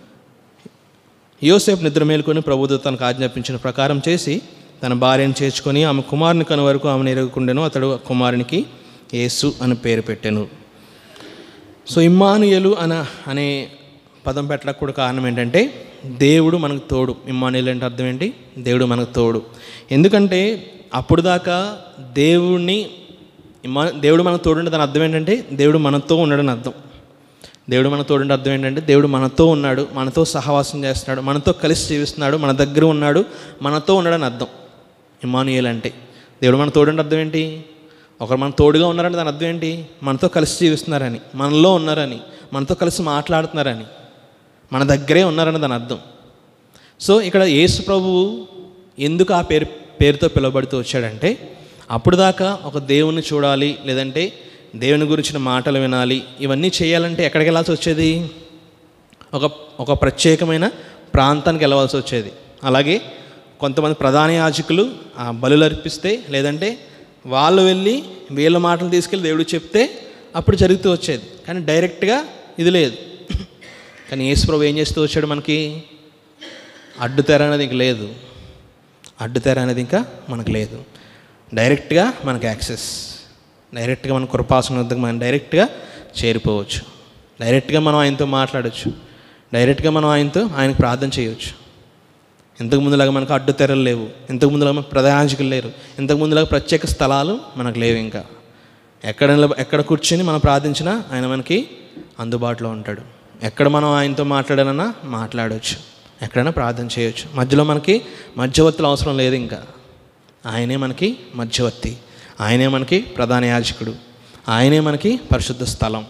యోసేపు నిద్ర మేలుకొని ప్రభువు తనకు ఆజ్ఞాపించిన ప్రకారం చేసి తన భార్యను చేర్చుకొని ఆమె కుమారుని కను వరకు ఆమెను ఎరుగుకుండెను అతడు ఆ కుమారునికి యేసు అని పేరు పెట్టెను సో ఇమ్మానుయలు అన అనే పదం పెట్టడానికి కూడా కారణం ఏంటంటే దేవుడు మనకు తోడు ఇమ్మానుయలు అంటే అర్థం ఏంటి దేవుడు మనకు తోడు ఎందుకంటే అప్పుడు దాకా దేవుడిని ఇమ్మా దేవుడు మనకు తోడు అంటే దాని అర్థం ఏంటంటే దేవుడు మనతో ఉండడని అర్థం దేవుడు మనతో తోడుంటే అర్థం ఏంటంటే దేవుడు మనతో ఉన్నాడు మనతో సహవాసం చేస్తున్నాడు మనతో కలిసి జీవిస్తున్నాడు మన దగ్గర ఉన్నాడు మనతో ఉన్నాడని అర్థం ఇమానుయేల్ అంటే దేవుడు మన తోడుంటే అర్థం ఏంటి ఒకరు మన తోడుగా ఉన్నారంటే దాని అర్థం ఏంటి మనతో కలిసి జీవిస్తున్నారని మనలో ఉన్నారని మనతో కలిసి మాట్లాడుతున్నారని మన దగ్గరే ఉన్నారని దాని అర్థం సో ఇక్కడ యేసు ప్రభువు ఎందుకు ఆ పేరు పేరుతో పిలువబడుతూ వచ్చాడంటే అప్పుడు దాకా ఒక దేవుని చూడాలి లేదంటే దేవుని గురించిన మాటలు వినాలి ఇవన్నీ చేయాలంటే ఎక్కడికి వెళ్ళాల్సి వచ్చేది ఒక ఒక ప్రత్యేకమైన ప్రాంతానికి వెళ్ళవలసి వచ్చేది అలాగే కొంతమంది ప్రధాన యాజకులు ఆ బలులు అర్పిస్తే లేదంటే వాళ్ళు వెళ్ళి వీళ్ళ మాటలు తీసుకెళ్ళి దేవుడు చెప్తే అప్పుడు జరుగుతూ వచ్చేది కానీ డైరెక్ట్గా ఇది లేదు కానీ యేసుప్రభు ఏం చేస్తూ వచ్చాడు మనకి అడ్డుతెర అనేది ఇంక లేదు అడ్డుతెర అనేది ఇంకా మనకు లేదు డైరెక్ట్గా మనకు యాక్సెస్ డైరెక్ట్గా మన కృపాసన వద్దకు మనం డైరెక్ట్గా చేరిపోవచ్చు డైరెక్ట్గా మనం ఆయనతో మాట్లాడవచ్చు డైరెక్ట్గా మనం ఆయనతో ఆయనకు ప్రార్థన చేయవచ్చు ఇంతకు ముందులాగా మనకు అడ్డు తెరలు లేవు ఇంతకు ముందులాగా మనకు ప్రధానాంశకులు లేరు ఇంతకు ముందులాగా ప్రత్యేక స్థలాలు మనకు లేవు ఇంకా ఎక్కడ నిలబ- ఎక్కడ కూర్చొని మనం ప్రార్థించినా ఆయన మనకి అందుబాటులో ఉంటాడు ఎక్కడ మనం ఆయనతో మాట్లాడాలన్నా మాట్లాడవచ్చు ఎక్కడైనా ప్రార్థన చేయొచ్చు మధ్యలో మనకి మధ్యవర్తులు అవసరం లేదు ఇంకా ఆయనే మనకి మధ్యవర్తి ఆయనే మనకి ప్రధాన యాజకుడు ఆయనే మనకి పరిశుద్ధ స్థలం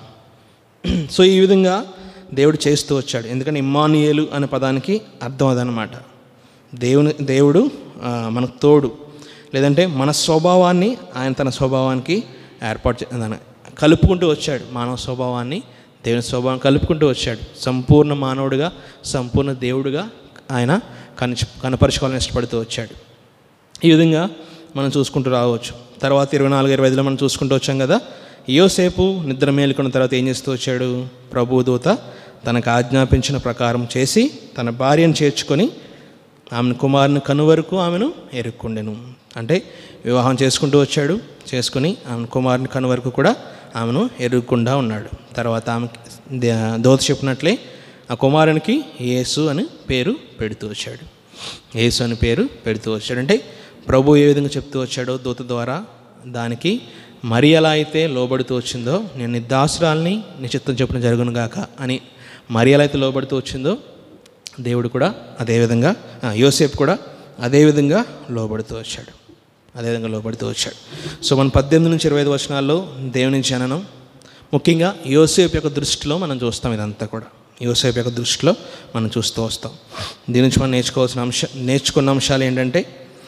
సో ఈ విధంగా దేవుడు చేస్తూ వచ్చాడు ఎందుకంటే ఇమ్మానియేలు అనే పదానికి అర్థం అదనమాట దేవుని దేవుడు ఆ, మనకు తోడు లేదంటే మన స్వభావాన్ని ఆయన తన స్వభావానికి ఏర్పాటు చే- దాన్ని కలుపుకుంటూ వచ్చాడు మానవ స్వభావాన్ని దేవుని స్వభావం కలుపుకుంటూ వచ్చాడు సంపూర్ణ మానవుడిగా సంపూర్ణ దేవుడిగా ఆయన కను కనపరుచుకోవాలని ఇష్టపడుతూ వచ్చాడు ఈ విధంగా మనం చూసుకుంటూ రావచ్చు తర్వాత ఇరవై నాలుగు ఇరవై ఐదులో మనం చూసుకుంటూ వచ్చాం కదా యోసేపు నిద్ర మేలుకున్న తర్వాత ఏం చేస్తూ వచ్చాడు ప్రభు దూత తనకు ఆజ్ఞాపించిన ప్రకారం చేసి తన భార్యను చేర్చుకొని ఆమెను కుమారుని కను వరకు ఆమెను ఎరుక్కుండెను అంటే వివాహం చేసుకుంటూ వచ్చాడు చేసుకుని ఆమెను కుమారుని కను వరకు కూడా ఆమెను ఎరుక్కుండా ఉన్నాడు తర్వాత ఆమెకి దే- దోత చెప్పినట్లే ఆ కుమారునికి యేసు అని పేరు పెడుతూ వచ్చాడు యేసు అని పేరు పెడుతూ వచ్చాడు అంటే ప్రభు ఏ విధంగా చెప్తూ వచ్చాడో దూత ద్వారా దానికి మరి ఎలా అయితే లోబడుతూ వచ్చిందో నేను నీ దాసురాల్ని నీ చిత్తం చెప్పిన జరుగును గాక అని మరి ఎలా అయితే లోబడుతూ వచ్చిందో దేవుడు కూడా అదేవిధంగా ఆ, యోసేపు కూడా అదేవిధంగా లోబడుతూ వచ్చాడు అదేవిధంగా లోబడుతూ వచ్చాడు సో మన పద్దెనిమిది నుంచి ఇరవై ఐదు వచనాల్లో దేవుని జననం ముఖ్యంగా యోసేపు యొక్క దృష్టిలో మనం చూస్తాం ఇదంతా కూడా యోసేపు యొక్క దృష్టిలో మనం చూస్తూ వస్తాం దీని నుంచి మనం నేర్చుకోవాల్సిన అంశ నేర్చుకున్న అంశాలు ఏంటంటే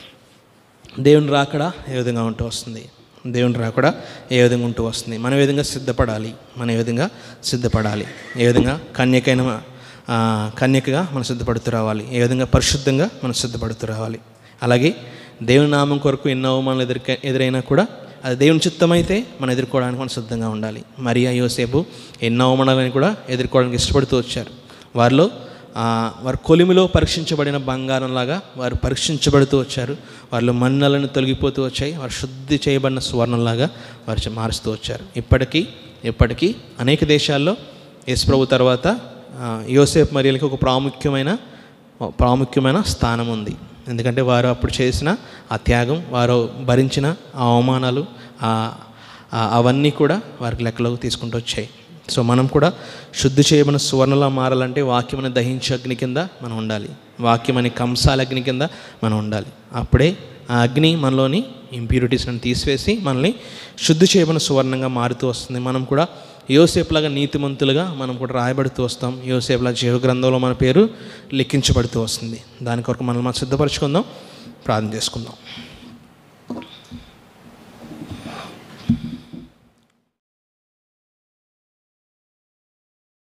దేవుని రాకడ ఏ విధంగా ఉంటూ వస్తుంది దేవుని రాకడ ఏ విధంగా ఉంటూ వస్తుంది మనం ఏ విధంగా సిద్ధపడాలి మనం ఏ విధంగా సిద్ధపడాలి ఏ విధంగా కన్యకైన ఆ, కన్యకగా మనం సిద్ధపడుతూ రావాలి ఏ విధంగా పరిశుద్ధంగా మనం సిద్ధపడుతూ రావాలి అలాగే దేవుని నామం కొరకు ఎన్నో అవమానాలు ఎదుర్క ఎదురైనా కూడా అది దేవుని చిత్తమైతే మనం ఎదుర్కోవడానికి మనం సిద్ధంగా ఉండాలి మరియా యోసేపు ఎన్నో అవమానాలను కూడా ఎదుర్కోవడానికి ఇష్టపడుతూ వచ్చారు వారిలో ఆ, వారు కొలిమిలో పరీక్షించబడిన బంగారంలాగా వారు పరీక్షించబడుతూ వచ్చారు వారిలో మన్నలను తొలగిపోతూ వచ్చాయి వారు శుద్ధి చేయబడిన సువర్ణంలాగా వారు చ- మారుస్తూ వచ్చారు ఇప్పటికీ ఇప్పటికీ అనేక దేశాల్లో యేసుప్రభు తర్వాత ఆ, యోసేపు మరియలకి ఒక ప్రాముఖ్యమైన ప్రాముఖ్యమైన స్థానం ఉంది ఎందుకంటే వారు అప్పుడు చేసిన ఆ త్యాగం వారు భరించిన ఆ అవమానాలు ఆ- ఆ- అవన్నీ కూడా వారికి లెక్కలోకి తీసుకుంటూ వచ్చాయి సో మనం కూడా శుద్ధి చేయబడిన సువర్ణలా మారాలంటే వాక్యమని దహించే అగ్ని కింద మనం ఉండాలి వాక్యమని కంసాల అగ్ని కింద మనం ఉండాలి అప్పుడే ఆ అగ్ని మనలోని ఇంప్యూరిటీస్ని తీసివేసి మనల్ని శుద్ధి చేయబడిన సువర్ణంగా మారుతూ వస్తుంది మనం కూడా యోసేపులాగా నీతిమంతులుగా మనం కూడా రాయబడుతూ వస్తాం యోసేపులా జీవ గ్రంథంలో మన పేరు లిఖించబడుతూ వస్తుంది దాని కొరకు మనం మనం సిద్ధపరచుకుందాం ప్రార్థన చేసుకుందాం